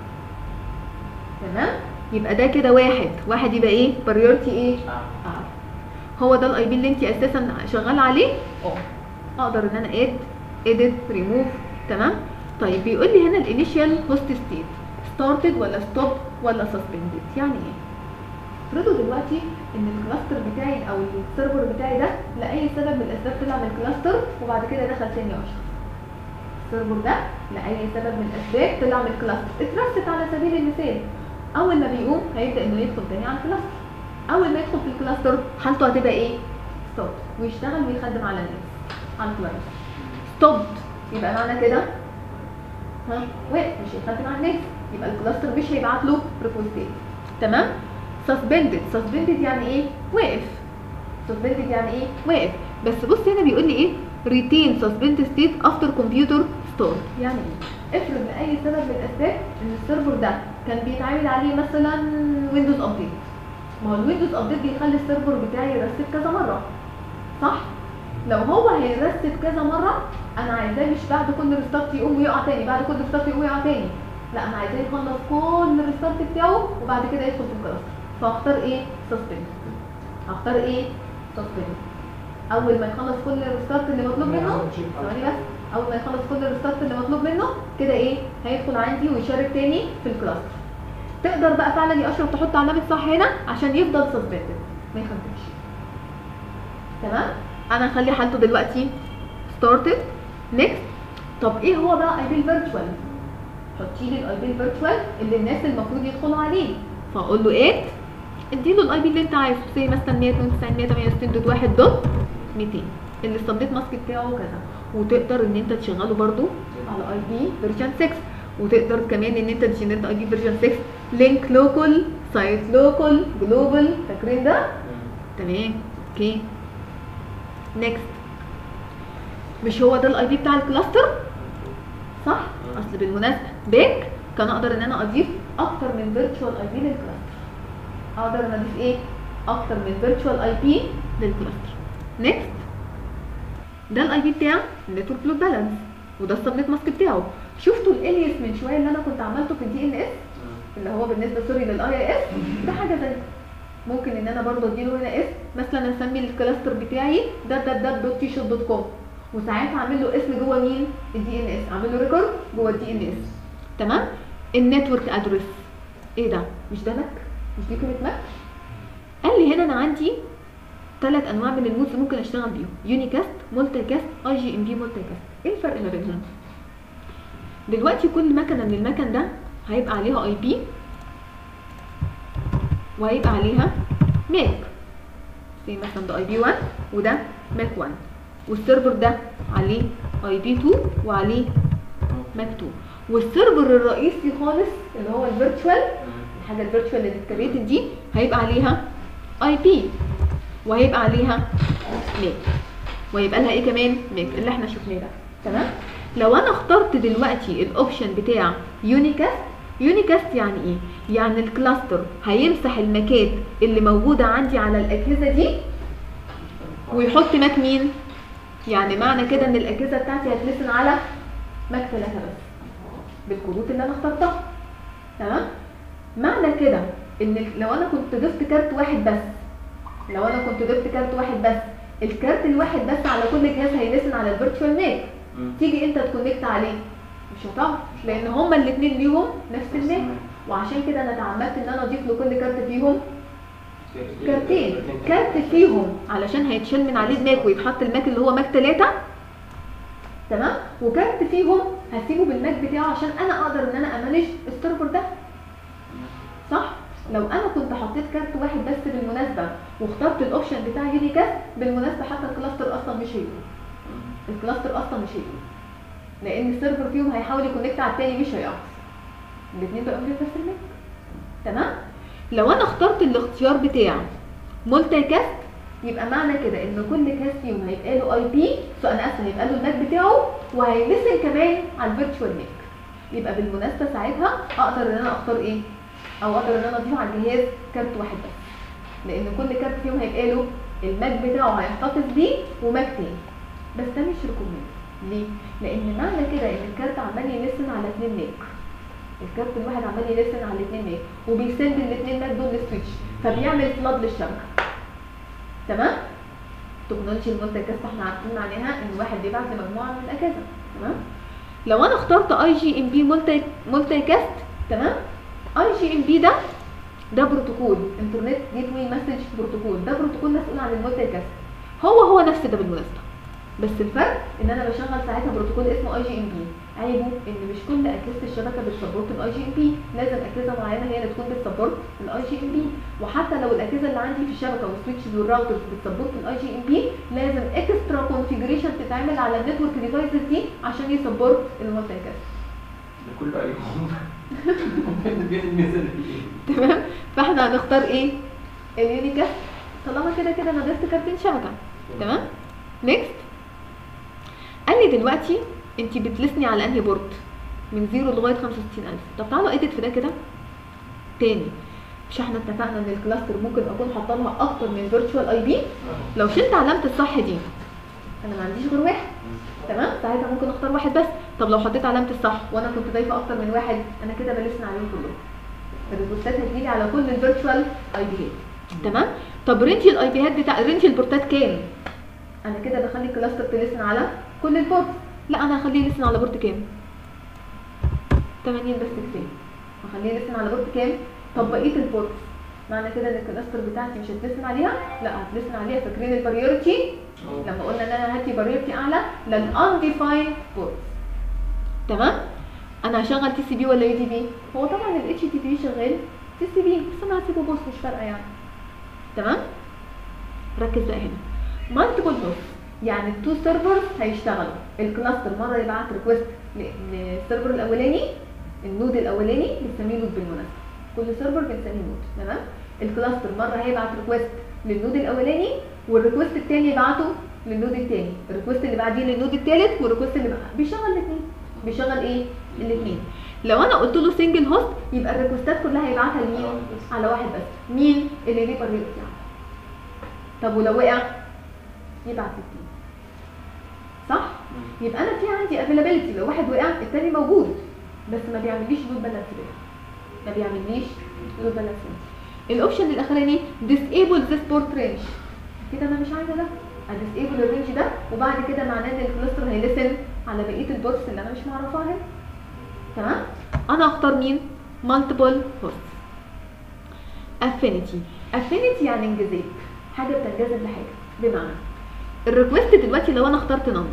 تمام يبقى ده كده واحد واحد يبقى ايه بريورتي ايه اعلى هو ده الاي بي اللي انت اساسا شغاله عليه اه اقدر ان انا اد اديت ريموف تمام طيب بيقول لي هنا الانيشال هوست ستيت ستارتد ولا ستوب ولا سسبندد يعني ايه افرضوا دلوقتي ان الكلاستر بتاعي او السيرفر بتاعي ده لاي سبب من الاسباب طلع من الكلاستر وبعد كده دخل تاني اشهر السيرفر ده لاي سبب من الاسباب طلع من الكلاستر اترست على سبيل المثال اول ما بيقوم هيبدا انه يدخل تاني على الكلاستر اول ما يدخل في الكلاستر حالته هتبقى ايه ستوب ويشتغل ويخدم على الناس على الكلاينت ستوب يبقى معنى كده ها وقف مش هيخدم على الناس يبقى الكلاستر مش هيبعت له ريكوستات تمام suspended suspended يعني ايه واقف suspended يعني ايه واقف بس بص هنا بيقول لي ايه retain suspended state after computer start يعني ايه افرض لاي سبب من الاسباب ان السيرفر ده كان بيتعامل عليه مثلا ويندوز ابديت ما هو الويندوز ابديت بيخلي السيرفر بتاعي يرست كذا مره صح لو هو هيرست كذا مره انا عايزاه مش بعد كل ريستارت يقوم ويقع تاني بعد كل ريستارت يقوم ويقع تاني لا انا عايزاه يخلص كل الريستارت بتاعه وبعد كده يدخل في الكلاستر فاختار ايه سسبند هختار ايه سسبند اول ما يخلص كل الريستارت اللي مطلوب منه ثواني بس اول ما يخلص كل الريستارت اللي مطلوب منه كده ايه هيدخل عندي ويشارك تاني في الكلاستر تقدر بقى فعلا يا اشرف تحط علامه صح هنا عشان يفضل سسبندد ما يخدمش تمام انا هخلي حالته دلوقتي ستارتد نيكست طب ايه هو بقى اي بي الفيرتشوال حطي لي الاي بي الفيرتشوال اللي الناس المفروض يدخلوا عليه فاقول له ايه اديله الاي بي اللي انت عايزه زي مثلا 192 168 دوت 1 دوت 200 اللي السبنيت ماسك بتاعه كذا وتقدر ان انت تشغله برده على اي بي فيرجن 6 وتقدر كمان ان انت تجنريت اي بي فيرجن 6 لينك لوكال سايت لوكال جلوبال فاكرين ده تمام اوكي نيكست مش هو ده الاي بي بتاع الكلاستر صح اصل بالمناسبه باك كان اقدر ان انا اضيف اكتر من فيرتشوال اي بي للكلاستر اقدر ان اضيف ايه اكتر من فيرتشوال اي بي للكلاستر نيكست ده الاي بي بتاع النتورك لود بالانس وده السبنت ماسك بتاعه شفتوا الالياس من شويه اللي انا كنت عملته في الدي ان اس اللي هو بالنسبه سوري للاي اي اس ده حاجه زي ممكن ان انا برضه اديله هنا اس مثلا اسمي الكلاستر بتاعي www.t-shirt.com وساعات اعمل له اسم جوه مين الدي ان اس اعمل له ريكورد جوه الدي ان اس تمام النتورك ادرس ايه ده مش ده ماك مش دي كلمه ماك قال لي هنا انا عندي ثلاث انواع من المودز ممكن اشتغل بيهم يونيكاست مولتي كاست اي جي ام بي مولتي كاست ايه الفرق ما بينهم دلوقتي كل مكنه من المكن ده هيبقى عليها اي بي وهيبقى عليها ماك زي مثلا ده اي بي 1 وده ماك 1 والسيرفر ده عليه اي بي 2 وعليه ماك 2 والسيرفر الرئيسي خالص اللي هو الفيرتشوال الحاجه الفيرتشوال اللي اتكريتد دي هيبقى عليها اي بي وهيبقى عليها ماك وهيبقى لها ايه كمان ماك اللي احنا شفناه ده تمام لو انا اخترت دلوقتي الاوبشن بتاع يونيكاست يونيكاست يعني ايه يعني الكلاستر هيمسح الماكات اللي موجوده عندي على الاجهزه دي ويحط ماك مين يعني معنى كده ان الاجهزه بتاعتي هتلسن على ماك ثلاثة بس بالكروت اللي انا اخترتها تمام معنى كده ان لو انا كنت ضفت كارت واحد بس لو انا كنت ضفت كارت واحد بس الكارت الواحد بس على كل جهاز هيلسن على الفيرتشوال ماك مم. تيجي انت تكونكت عليه مش هتعرف لان هما الاثنين ليهم نفس الماك وعشان كده انا اتعمدت ان انا اضيف لكل كارت فيهم كارتين كارت فيهم علشان هيتشال من عليه الماك ويتحط الماك اللي هو ماك 3 تمام وكارت فيهم هسيبه بالماك بتاعه عشان انا اقدر ان انا امانج السيرفر ده صح لو انا كنت حطيت كارت واحد بس بالمناسبه واخترت الاوبشن بتاع يونيكاست بالمناسبه حتى الكلاستر اصلا مش هيقوم الكلاستر اصلا مش هيقوم لان السيرفر فيهم هيحاول يكونكت على التاني مش هيعرف الاثنين بقوا في نفس الماك تمام لو انا اخترت الاختيار بتاع مولتي كاست يبقى معنى كده ان كل كاست فيهم هيبقى له اي بي سو انا اسف هيبقى له الماك بتاعه وهيلسن كمان على الفيرتشوال ماك يبقى بالمناسبه ساعتها اقدر ان انا اختار ايه او اقدر ان انا اضيف على الجهاز كارت واحد بس لان كل كارت فيهم هيبقى له الماك بتاعه هيحتفظ بيه وماك تاني بس ده مش ريكومند ليه؟ لان معنى كده ان الكارت عمال يلسن على اتنين ماك الكارت الواحد عمال يلسن على الاثنين ماك وبيسند الاثنين ماك دول للسويتش فبيعمل فلاد للشبكه تمام تكنولوجيا المولتي كاست احنا عارفين معناها ان واحد بيبعت لمجموعه من الاجهزه تمام لو انا اخترت اي جي ام بي مولتي مولتي كاست تمام اي جي ام بي ده ده بروتوكول انترنت جيت واي مسج بروتوكول ده بروتوكول مسؤول عن المولتي كاست هو هو نفس ده بالمناسبه بس الفرق ان انا بشغل ساعتها بروتوكول اسمه اي جي ام بي عيبه ان مش كل اجهزه الشبكه بتسبورت الاي جي ام بي لازم اجهزه معينه هي اللي تكون بتسبورت الاي جي ام بي وحتى لو الاجهزه اللي عندي في الشبكه والسويتشز والراوترز بتسبورت الاي جي ام بي لازم اكسترا كونفيجريشن تتعمل على النتورك ديفايسز دي عشان يسبورت المولتي كاست ده كله ايهم بين الميزه دي تمام فاحنا هنختار ايه اليونيكاست طالما كده كده انا ضفت كارتين شبكه تمام نيكست قال لي دلوقتي انت بتلسني على انهي بورت من 0 لغايه 65000 طب تعالوا اديت في ده كده تاني مش احنا اتفقنا ان الكلاستر ممكن اكون حاطه لها اكتر من فيرتشوال اي بي لو شلت علامه الصح دي انا ما عنديش غير واحد تمام ساعتها ممكن اختار واحد بس طب لو حطيت علامه الصح وانا كنت ضايفه اكتر من واحد انا كده بلسن عليهم كلهم الريبورتات هتجيلي على كل الفيرتشوال اي بيات تمام طب رينج الاي بيات بتاع رينج البورتات كام انا كده بخلي الكلاستر تلسن على كل البورت لا انا هخليه يلسن على بورت كام 80 بس كفايه هخليه يلسن على بورت كام طب بقيه البورتس معنى كده ان الكلاستر بتاعتي مش هتلسن عليها لا هتلسن عليها فاكرين البريورتي لما قلنا ان انا هاتي بريورتي اعلى للانديفايند بورتس تمام انا هشغل تي سي بي ولا يو دي بي هو طبعا الاتش تي بي شغال تي سي بي بس انا هسيبه بوست مش فارقه يعني تمام ركز بقى هنا مالتيبل بوست يعني التو سيرفرز هيشتغلوا الكلاستر مره يبعت ريكوست للسيرفر الاولاني النود الاولاني بنسميه نود بالمناسبه كل سيرفر بنسميه نود تمام الكلاستر مره هيبعت ريكوست للنود الاولاني والريكوست الثاني يبعته للنود الثاني الريكوست اللي بعديه للنود الثالث والريكوست اللي بعد بيشغل الاثنين بيشغل ايه الاثنين لو انا قلت له سنجل هوست يبقى الريكوستات كلها هيبعتها لمين على واحد بس مين اللي ليه بريورتي طب ولو وقع يبعت التاني صح يبقى انا في عندي افيلابيلتي لو واحد وقع التاني موجود بس ما بيعمليش لود بالانس ما بيعمليش لود بالانس الاوبشن الاخراني disable this port range كده انا مش عايزه ده disable الرينج ده وبعد كده معناه ان الكلاستر هيلسن على بقيه البورتس اللي انا مش معرفاها هنا تمام انا اختار مين multiple hosts affinity affinity يعني انجذاب حاجه بتنجذب لحاجه بمعنى الريكوست دلوقتي لو انا اخترت نون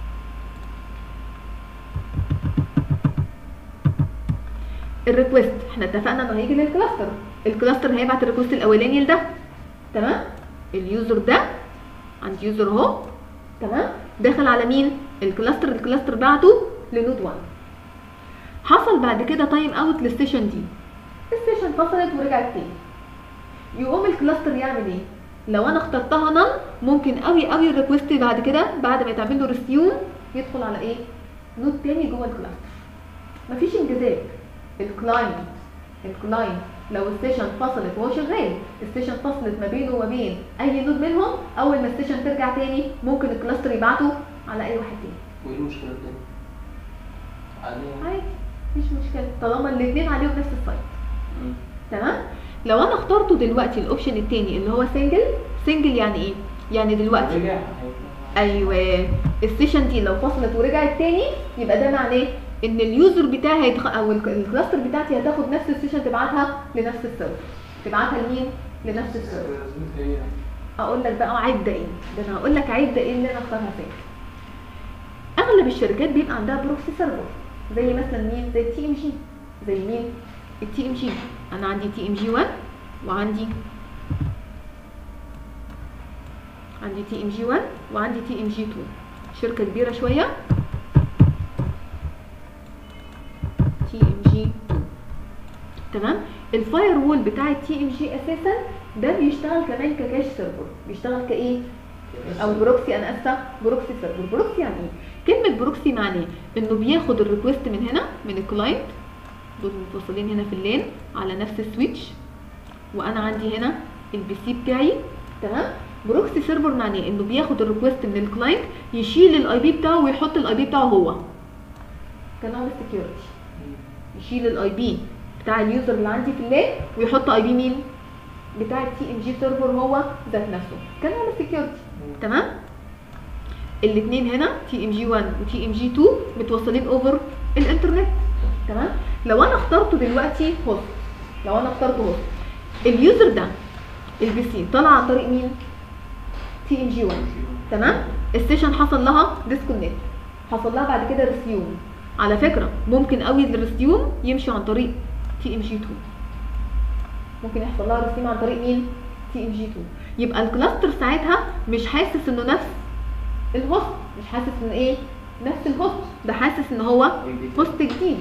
الريكوست احنا اتفقنا انه هيجي للكلاستر الكلاستر هيبعت الريكوست الاولاني لده تمام اليوزر ده عند يوزر اهو تمام داخل على مين الكلاستر الكلاستر بعته لنود 1 حصل بعد كده تايم اوت للسيشن دي السيشن فصلت ورجعت تاني يقوم الكلاستر يعمل ايه لو انا اخترتها نون ممكن قوي قوي الريكوست بعد كده بعد ما يتعمل له ريسيوم يدخل على ايه نود تاني جوه الكلاستر مفيش انجذاب الكلاينت الكلاينت لو السيشن فصلت وهو شغال السيشن فصلت ما بينه وما بين اي نود منهم اول ما السيشن ترجع تاني ممكن الكلاستر يبعته على اي واحد تاني وايه المشكله التانية؟ عادي عادي مفيش مشكله طالما الاثنين عليهم نفس السايت مم. تمام لو انا اخترته دلوقتي الاوبشن التاني اللي هو سنجل سنجل يعني ايه يعني دلوقتي رجع هيبقى- ايوه السيشن دي لو فصلت ورجعت تاني يبقى ده معناه ان اليوزر بتاعي هيتخ... او الك- الكلاستر بتاعتي هتاخد نفس السيشن تبعتها لنفس السيرفر تبعتها لمين لنفس السيرفر لازمتها ايه يعني؟ اقول لك بقى عيب ده ايه ده انا هقول لك عيب ده ايه اللي انا اختارها فين اغلب الشركات بيبقى عندها بروكسي سيرفر زي مثلا مين زي تي ام جي زي مين التي ام جي انا عندي تي ام جي 1 وعندي عندي تي ام جي 1 وعندي تي ام جي 2 شركه كبيره شويه تي ام جي 2 تمام الفاير وول بتاع التي ام جي اساسا ده بيشتغل كمان ككاش سيرفر بيشتغل كايه او بروكسي انا اسفه بروكسي سيرفر بروكسي يعني ايه كلمه بروكسي معناه انه بياخد الريكوست من هنا من الكلاينت دول متوصلين هنا في اللين على نفس السويتش وانا عندي هنا البي سي بتاعي تمام بروكسي سيرفر معناه انه بياخد الريكوست من الكلاينت يشيل الاي بي بتاعه ويحط الاي بي بتاعه هو كنوع من السكيورتي يشيل الاي بي بتاع اليوزر اللي عندي في اللين ويحط اي بي مين بتاع التي ام جي سيرفر هو ذات نفسه كنوع من السكيورتي تمام الاثنين هنا تي ام جي 1 وتي ام جي 2 متوصلين اوفر الانترنت تمام لو انا اخترته دلوقتي هوست لو انا اخترته هوست اليوزر ده البي سي طلع عن طريق مين تي ام جي 1 تمام السيشن حصل لها ديسكونكت حصل لها بعد كده ريسيوم على فكره ممكن قوي الريسيوم يمشي عن طريق تي ام جي 2 ممكن يحصل لها ريسيوم عن طريق مين تي ام جي 2 يبقى الكلاستر ساعتها مش حاسس انه نفس الهوست مش حاسس ان ايه نفس الهوست ده حاسس ان هو هوست جديد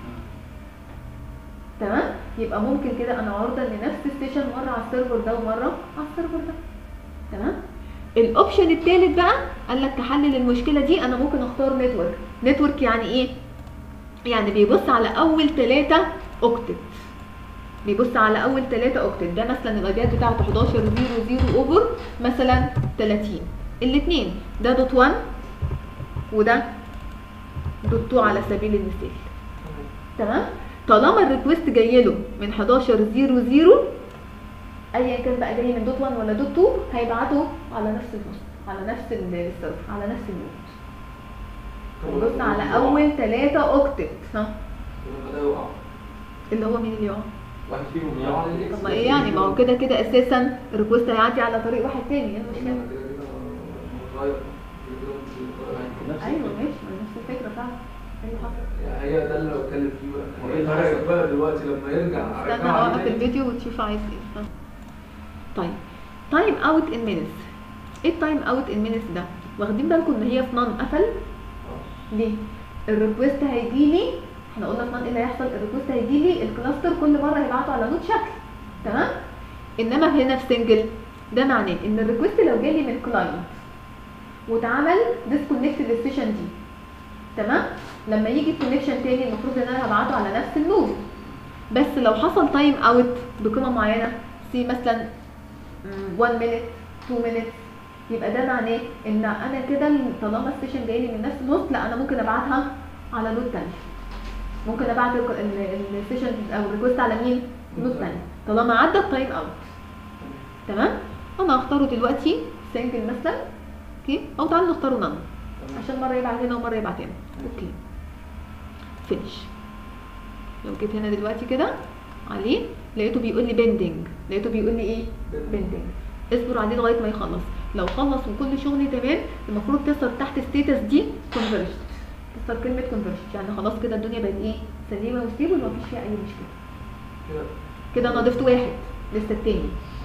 تمام يبقى ممكن كده انا عارضه ان نفس السيشن مره على السيرفر ده ومره على السيرفر ده تمام الاوبشن الثالث بقى قال لك تحلل المشكله دي انا ممكن اختار نتورك نتورك يعني ايه يعني بيبص على اول ثلاثة اوكتت بيبص على اول ثلاثة اوكتت ده مثلا الايبيات بتاعته 11 0 0 اوفر مثلا 30 الاثنين ده دوت 1 وده دوت 2 على سبيل المثال تمام طالما الريكوست جاي له من 11 0 0 ايا كان بقى جاي من دوت 1 ولا دوت 2 هيبعته على نفس الهوست على نفس السيرفر على نفس النود بص على اول ثلاثة اوكتت ها يبقى ده يقع اللي هو مين اللي يقع واحد فيهم يقع يقع للإكس. طب ما ايه يعني ما هو كده كده اساسا الريكوست هيعدي على طريق واحد تاني ايه المشكله كده كده متغير كده كده مش متغير. نفس ايوه الفكرة. ماشي ما نفس الفكره فعلا ايه اللي حصل يعني هي ده اللي بتكلم فيه بقى هو إيه ايه اللي فرقك حصل؟ بقى دلوقتي لما يرجع استنى يرجع عليه اوقف تاني؟ الفيديو وتشوف عايز ايه ها. طيب تايم اوت ان مينتس ايه التايم اوت ان مينتس ده واخدين بالكم ان هي في نون قفل ليه الريكوست هيجي لي احنا قلنا في نون ايه اللي هيحصل الريكوست هيجي لي الكلاستر كل مره هيبعته على نود شكل تمام انما هنا في سنجل ده معناه ان الريكوست لو جالي من كلاينت واتعمل ديسكونكت للسيشن دي تمام لما يجي الكونكشن تاني المفروض ان انا هبعته على نفس النود بس لو حصل تايم اوت بقيمه معينه سي مثلا 1 مينت 2 مينت يبقى ده معناه ان انا كده طالما السيشن جاي لي من نفس الهوست لا انا ممكن ابعتها على نود تاني ممكن ابعت ال- ال- السيشن او الريكوست على مين نود تاني طالما عدى التايم اوت تمام انا هختاره دلوقتي سنجل مثلا اوكي او تعالوا نختاره نان عشان مره يبعت هنا ومره يبعت هنا اوكي فينش لو جيت هنا دلوقتي كده عليه لقيته بيقول لي بيندنج لقيته بيقول لي ايه بيندنج اصبر عليه لغايه ما يخلص لو خلص وكل شغلي تمام المفروض تظهر تحت ستيتس دي كونفرجد تظهر كلمه كونفرجد يعني خلاص كده الدنيا بقت ايه سليمه وستيبل ومفيش فيها اي مشكله كده كده انا ضفت واحد لسه التاني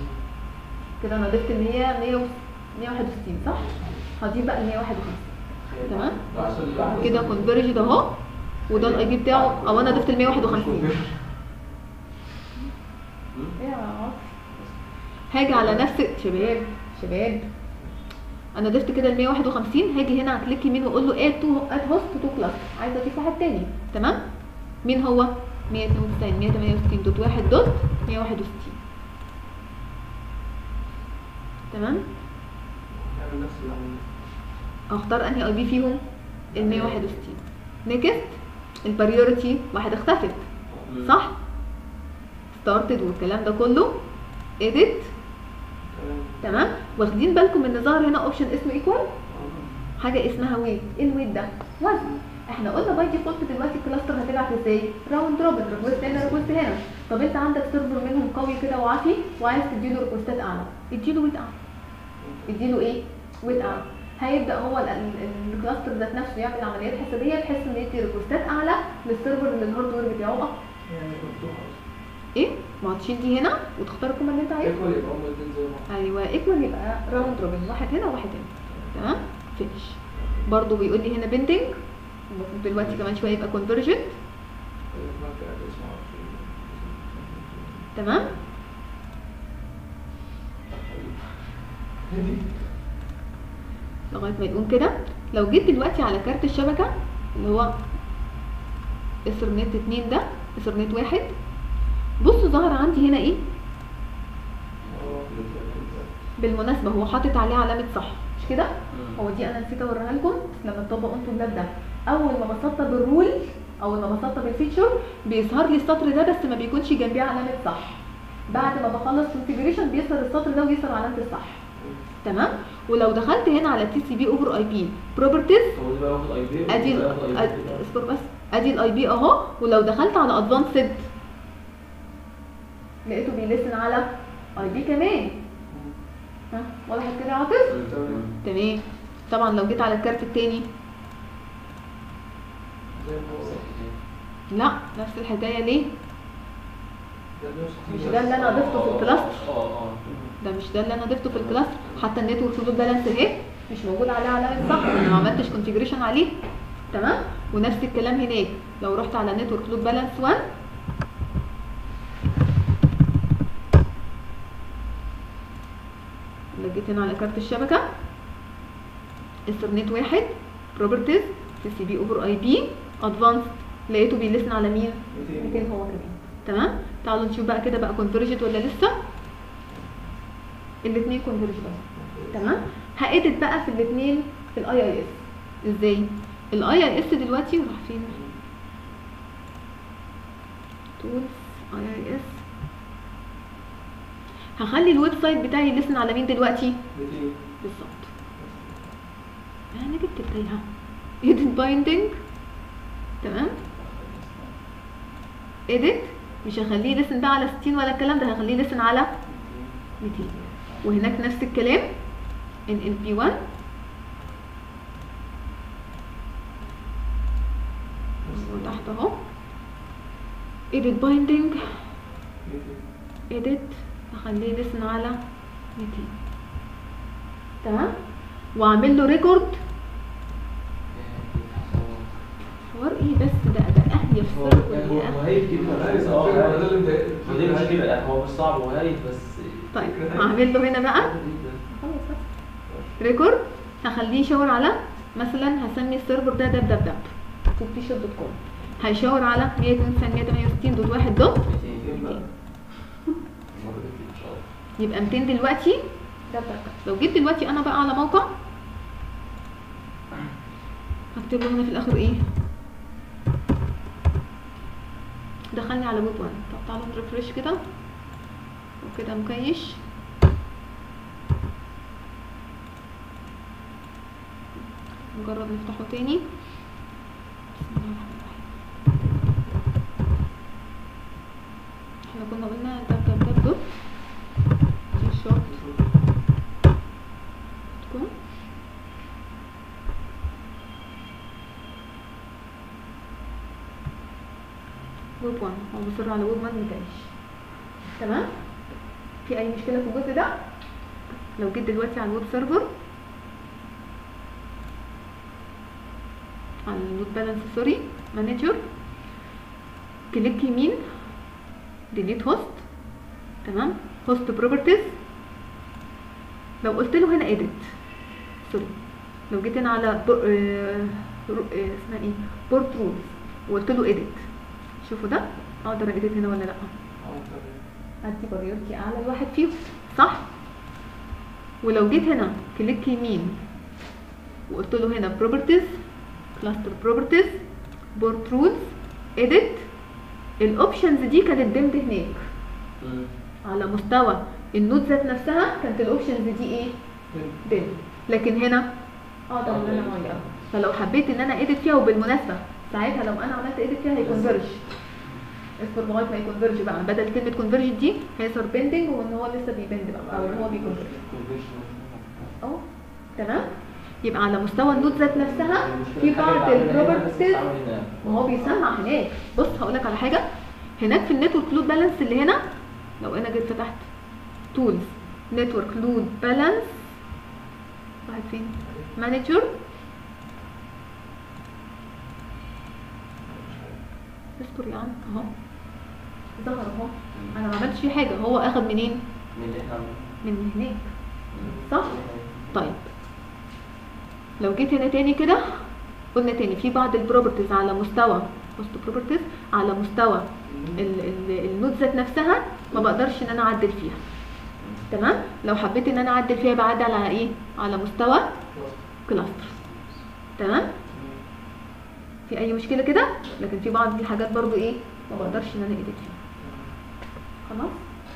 كده انا ضفت ان هي 100 و- 161 صح هضيف بقى ال 151 تمام كده كونفرجد اهو وده الاي بي بتاعه او انا ضفت ال 151 ايه يا عاطف هاجي على نفس شباب شباب انا ضفت كده ال 151 هاجي هنا كليك يمين واقول له اد تو اد هوست تو كلاستر عايزه اضيف واحد تاني تمام مين هو 192 168 دوت واحد دوت 161 تمام نعمل نفس العملية اختار انهي اي بي فيهم ال 161 نيكست البريورتي واحد اختفت صح ستارتد والكلام ده كله اديت تمام تمام واخدين بالكم ان ظهر هنا اوبشن اسمه ايكوال حاجه اسمها ويت ايه الويت ده وزن احنا قلنا باي ديفولت دلوقتي الكلاستر هتبعت ازاي راوند روبن ريكوست هنا ريكوست هنا طب انت عندك سيرفر منهم قوي كده وعافي وعايز تديله ريكوستات اعلى اديله ويت اعلى اديله ايه ويت اعلى هيبدا هو ال- ال- الكلاستر ذات نفسه يعمل عمليات حسابيه بحيث انه يدي ريكوستات اعلى للسيرفر اللي الهاردوير بتاعه اقوى يعني مفتوحة ايه ما هتشيل دي هنا وتختار الكومه اللي انت عايزها ايكوال يبقى هما الاتنين زي بعض ايوه ايكوال يبقى راوند روبن واحد هنا وواحد هنا تمام فينش برضو بيقول لي هنا بيندنج المفروض دلوقتي كمان شويه يبقى كونفرجن ما في حاجة اسمها عشرين. تمام لغايه ما يقوم كده لو جيت دلوقتي على كارت الشبكه اللي هو اثرنت 2 ده اثرنت واحد بص ظهر عندي هنا ايه اه بالمناسبه هو حاطط عليه علامه صح مش كده هو دي انا نسيت اوريها لكم لما تطبقوا انتوا اللاب ده اول ما بسطب الرول اول ما بسطب الفيتشر بيظهر لي السطر ده بس ما بيكونش جنبيه علامه صح بعد ما بخلص كونفيجريشن بيظهر السطر ده ويظهر علامه الصح تمام ولو دخلت هنا على تي سي بي اوفر اي بي بروبرتيز هو ده بقى واخد اي بي ادي ال- أد- اصبر بس ادي الاي بي اهو ولو دخلت على ادفانسد لقيته بيلسن على اي بي كمان ها وضحت كده يا عاطف تمام طبعا لو جيت على الكارت التاني زي ما هو لا نفس الحكايه ليه ده 160 مش بس. ده اللي انا ضفته في الكلاستر اه اه ده مش ده اللي انا ضفته في الكلاستر حتى النتورك فلود بالانس اهي مش موجود عليه علامه صح انا ما عملتش كونفيجريشن عليه تمام ونفس الكلام هناك لو رحت على نتورك فلود بالانس 1 لو جيت هنا على كارت الشبكه اثرنت واحد بروبرتيز سي سي بي اوفر اي بي ادفانس لقيته بيلسن على مين 200 هو كمان تمام تعالوا نشوف بقى كده بقى كونفرجت ولا لسه الاثنين كونفرج بس تمام هادت بقى في الاثنين في الاي اي اس ازاي الاي اي اس دلوقتي راح فين تولز اي اي اس هخلي الويب سايت بتاعي يلسن على مين دلوقتي 200 بالظبط انا جبت التايهه edit binding تمام edit مش هخليه لسن بقى على 60 ولا الكلام ده هخليه لسن على 200 وهناك نفس الكلام ان ال بي 1 تحت اهو edit binding 200 edit هخليه لسن على 200 تمام واعمل له ريكورد حوار ايه بس ده ده اهلي في هو السيركل هو يا هو أخي. هايف جدا بس اه ده هايف. اللي مضايقني. ما دي مشكلة هو مش صعب هو هايف بس طيب هعمل له هنا بقى خلاص بس ريكورد هخليه يشاور على مثلا هسمي السيرفر ده دب دب دب دوت دوت كوم هيشاور على 192 دوت واحد دوت 200 يبقى 200 دلوقتي دب دب دب لو جيت دلوقتي انا بقى على موقع هكتب له هنا في الاخر ايه دخلني على ويب 1 طب تعالوا نرفرش كده وكده مكيش نجرب نفتحه تاني بسم الله الرحمن الرحيم احنا كنا قلنا دب دب دب دوت تي شورت كوم ويب 1 هو مصر على ويب 1 مكانش تمام في اي مشكله في الجزء ده لو جيت دلوقتي على الويب سيرفر على اللود بالانس سوري مانجر كليك يمين ديليت هوست تمام هوست بروبرتيز لو قلت له هنا edit سوري لو جيت هنا على ب... آه... رو- آه... اسمها ايه بورت رولز وقلت له اديت شوفوا ده اقدر اديت هنا ولا لا ادي بريورتي اعلى الواحد فيهم صح ولو جيت هنا كليك يمين وقلت له هنا بروبرتيز كلاستر بروبرتيز بورت رولز اديت الاوبشنز دي كانت دمت هناك على مستوى النوت ذات نفسها كانت الاوبشنز دي ايه دم لكن هنا اقدر ان انا اغيرها فلو حبيت ان انا اديت فيها وبالمناسبه ساعتها لو انا عملت اديت فيها هيكونفرج اصبر لغايه ما يكونفرج بقى بدل كلمه كونفرج دي هيظهر بيندنج وان هو لسه بيبند بقى او ان هو بيكونفرج اه تمام يبقى على مستوى النوت ذات نفسها في بعض البروبرتيز وهو بيسمع هناك بص هقول لك على حاجه هناك في النتورك لود بالانس اللي هنا لو انا جيت فتحت تولز نتورك لود بالانس راحت فين مانجر اصبر يا عم اهو ظهر اهو انا ما عملتش فيه حاجه هو اخد منين من اللي احنا من هناك صح طيب لو جيت هنا تاني كده قلنا تاني في بعض البروبرتيز على مستوى بوست بروبرتيز على مستوى ال- ال- النوت ذات نفسها ما بقدرش ان انا اعدل فيها تمام لو حبيت ان انا اعدل فيها بعدل على ايه على مستوى كلاستر تمام في اي مشكله كده لكن في بعض الحاجات برضو ايه ما بقدرش ان انا ايديت فيها خلاص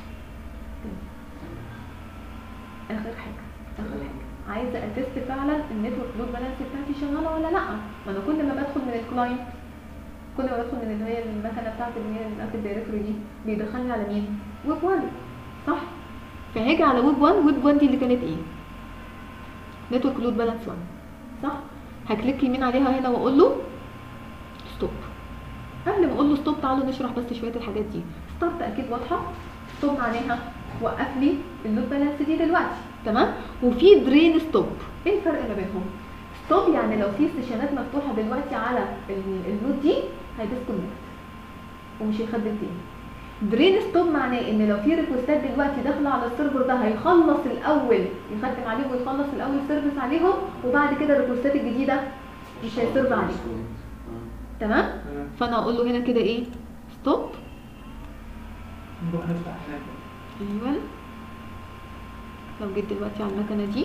اخر حاجه اخر حاجه عايزه اتست فعلا النتورك لود بالانس بتاعتي شغاله ولا لا ما انا كل ما بدخل من الكلاينت كل ما بدخل من اللي هي المكنه بتاعتي اللي هي الاكتف دايركتوري دي بيدخلني على مين ويب 1 صح فهاجي على ويب 1 ويب 1 دي اللي كانت ايه نتورك لود بالانس 1 صح هكليك يمين عليها هنا واقول له ستوب قبل ما اقول له ستوب تعالوا نشرح بس شويه الحاجات دي ستارت اكيد واضحه ستوب معناها وقف لي اللود بالانس دي دلوقتي تمام وفي درين ستوب ايه الفرق ما بينهم ستوب يعني لو في سيشنات مفتوحه دلوقتي على ال- النود دي هيديسكونكت ومش هيخدم تاني درين ستوب معناه ان لو في ريكوستات دلوقتي داخله على السيرفر ده هيخلص الاول يخدم عليهم ويخلص الاول سيرفيس عليهم وبعد كده الريكوستات الجديده مش هيسيرف عليهم تمام فانا اقول له هنا كده ايه ستوب نروح نفتح هناك ايوه لو جيت دلوقتي على المكنه دي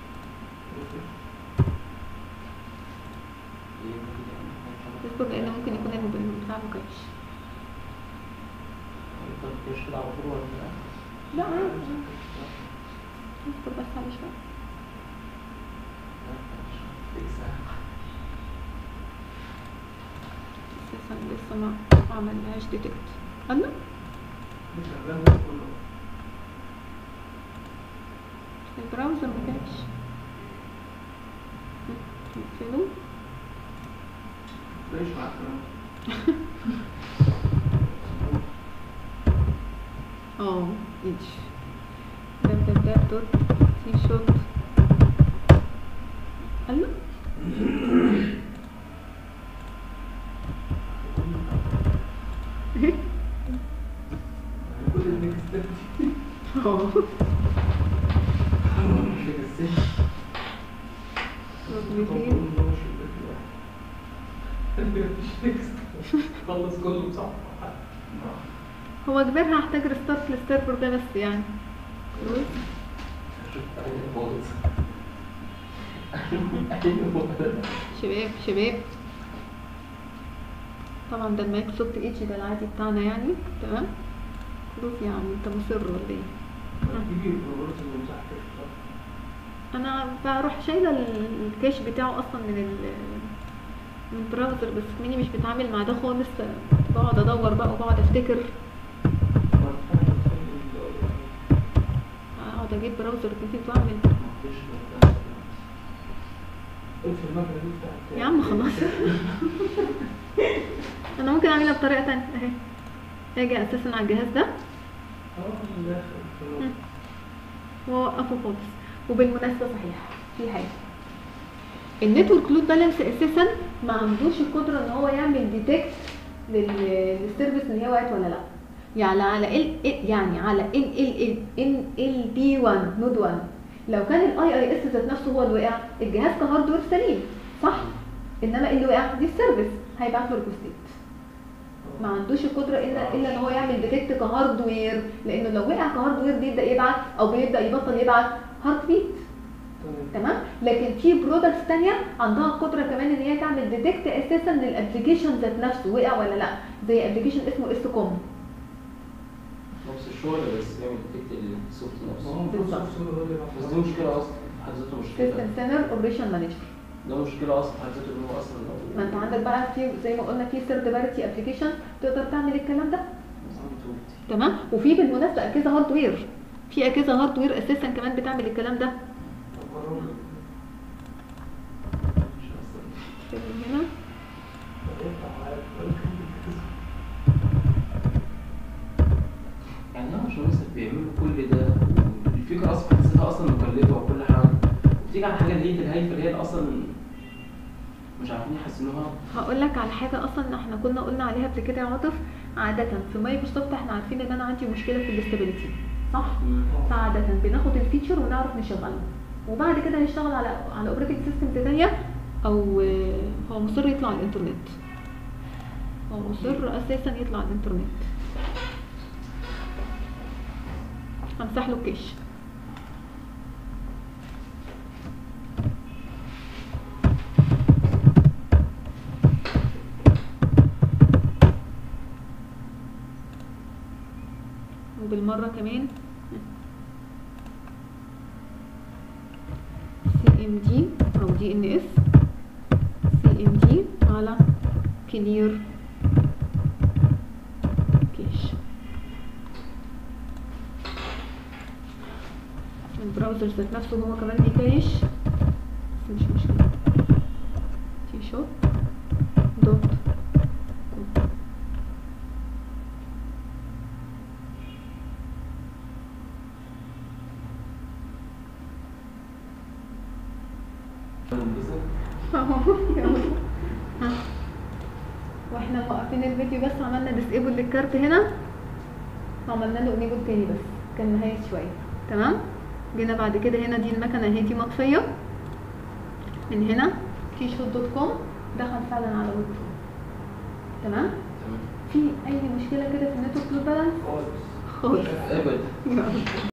اصبر لان ممكن يكون الموبايل بتاعه مكانش لا عادي اصبر بس على شويه اساسا لسه ما ما عملناش ديتكت انا شغال كله البراوزر ما كانش نقفله ليش معاك اه اتش www دوت سي شوت الله كل النكستات اه خلص كله صح هو كبرها هحتاج ريستارت للسيرفر ده بس يعني كويس شباب شباب طبعا ده المايكروسوفت اتش ده العادي بتاعنا يعني تمام خلاص يعني انت مصر ولا ايه تيجي البروبرتيز ومساحة الشغل. انا بروح شايله الكاش بتاعه اصلا من ال من البراوزر بس مني مش بتعامل مع ده خالص بقعد ادور بقى وبقعد افتكر اقعد اجيب براوزر جديد واعمل قلت المكنة دي بتاعت يا عم خلاص انا ممكن اعملها بطريقه تانية اهي اجي اساسا على الجهاز ده اه من الاخر مم. واوقفه خالص وبالمناسبه صحيح في حاجه النتورك لود بالانس اساسا ما عندوش القدره ان هو يعمل ديتكت للسيرفيس ان هي وقعت ولا لا يعني على ال يعني على ان ال ان ال بي 1 نود 1 لو كان الاي اي اس ذات نفسه هو اللي وقع الجهاز كهاردوير سليم صح انما اللي وقع دي السيرفيس هيبعت له ريكوستات ما عندوش القدره الا الا ان هو يعمل ديتكت كهاردوير لانه لو وقع كهاردوير بيبدا يبعت او بيبدا يبطل يبعت هارت بيت تمام لكن في برودكتس تانية عندها القدره كمان ان هي تعمل ديتكت اساسا للابلكيشن ذات نفسه وقع ولا لا زي ابلكيشن اسمه اس كوم نفس الشغل بس يعمل ديتكت السوفت نفسه بالظبط. بس دي مشكلة أصلا في حد ذاته سيستم مشكلة سينر اوبريشن مانجر ده مشكلة أصلا في حد ذاته إن هو أصلا ما انت عندك بقى في زي ما قلنا في ثيرد بارتي ابلكيشن تقدر تعمل الكلام ده تمام وفي بالمناسبه اجهزه هاردوير في اجهزه هاردوير اساسا كمان بتعمل الكلام ده هنا يعني هم مش لسه بيعملوا كل ده الفكرة أصلا حسيتها أصلا مكلفة وكل حاجة وتيجي على حاجة اللي هي الهايفة اللي هي أصلا مش عارفين يحسنوها هقول لك على حاجه اصلا احنا كنا قلنا عليها قبل كده يا عاطف عاده في مايكروسوفت احنا عارفين ان انا عندي مشكله في الاستابيليتي صح فعاده بناخد الفيتشر ونعرف نشغلها وبعد كده نشتغل على على اوبريتنج سيستم ثانيه او آه، هو مصر يطلع على الانترنت هو مصر اساسا يطلع على الانترنت همسح له الكاش وبالمرة كمان سي ام دي او دي ان اس سي ام دي على كلير كاش البراوزر ذات نفسه هو كمان بيكايش بس مش مشكلة تي شوت دوت كوم ها. واحنا موقفين الفيديو بس عملنا ديسيبل للكارت هنا وعملنا له انيبل تاني بس كان نهاية شوية تمام جينا بعد كده هنا دي المكنة اهي دي مطفية من هنا تيشوت دوت كوم دخل فعلا على ويب تمام تمام في اي مشكلة كده في النتورك لود بالانس خالص خالص أبدا يلا.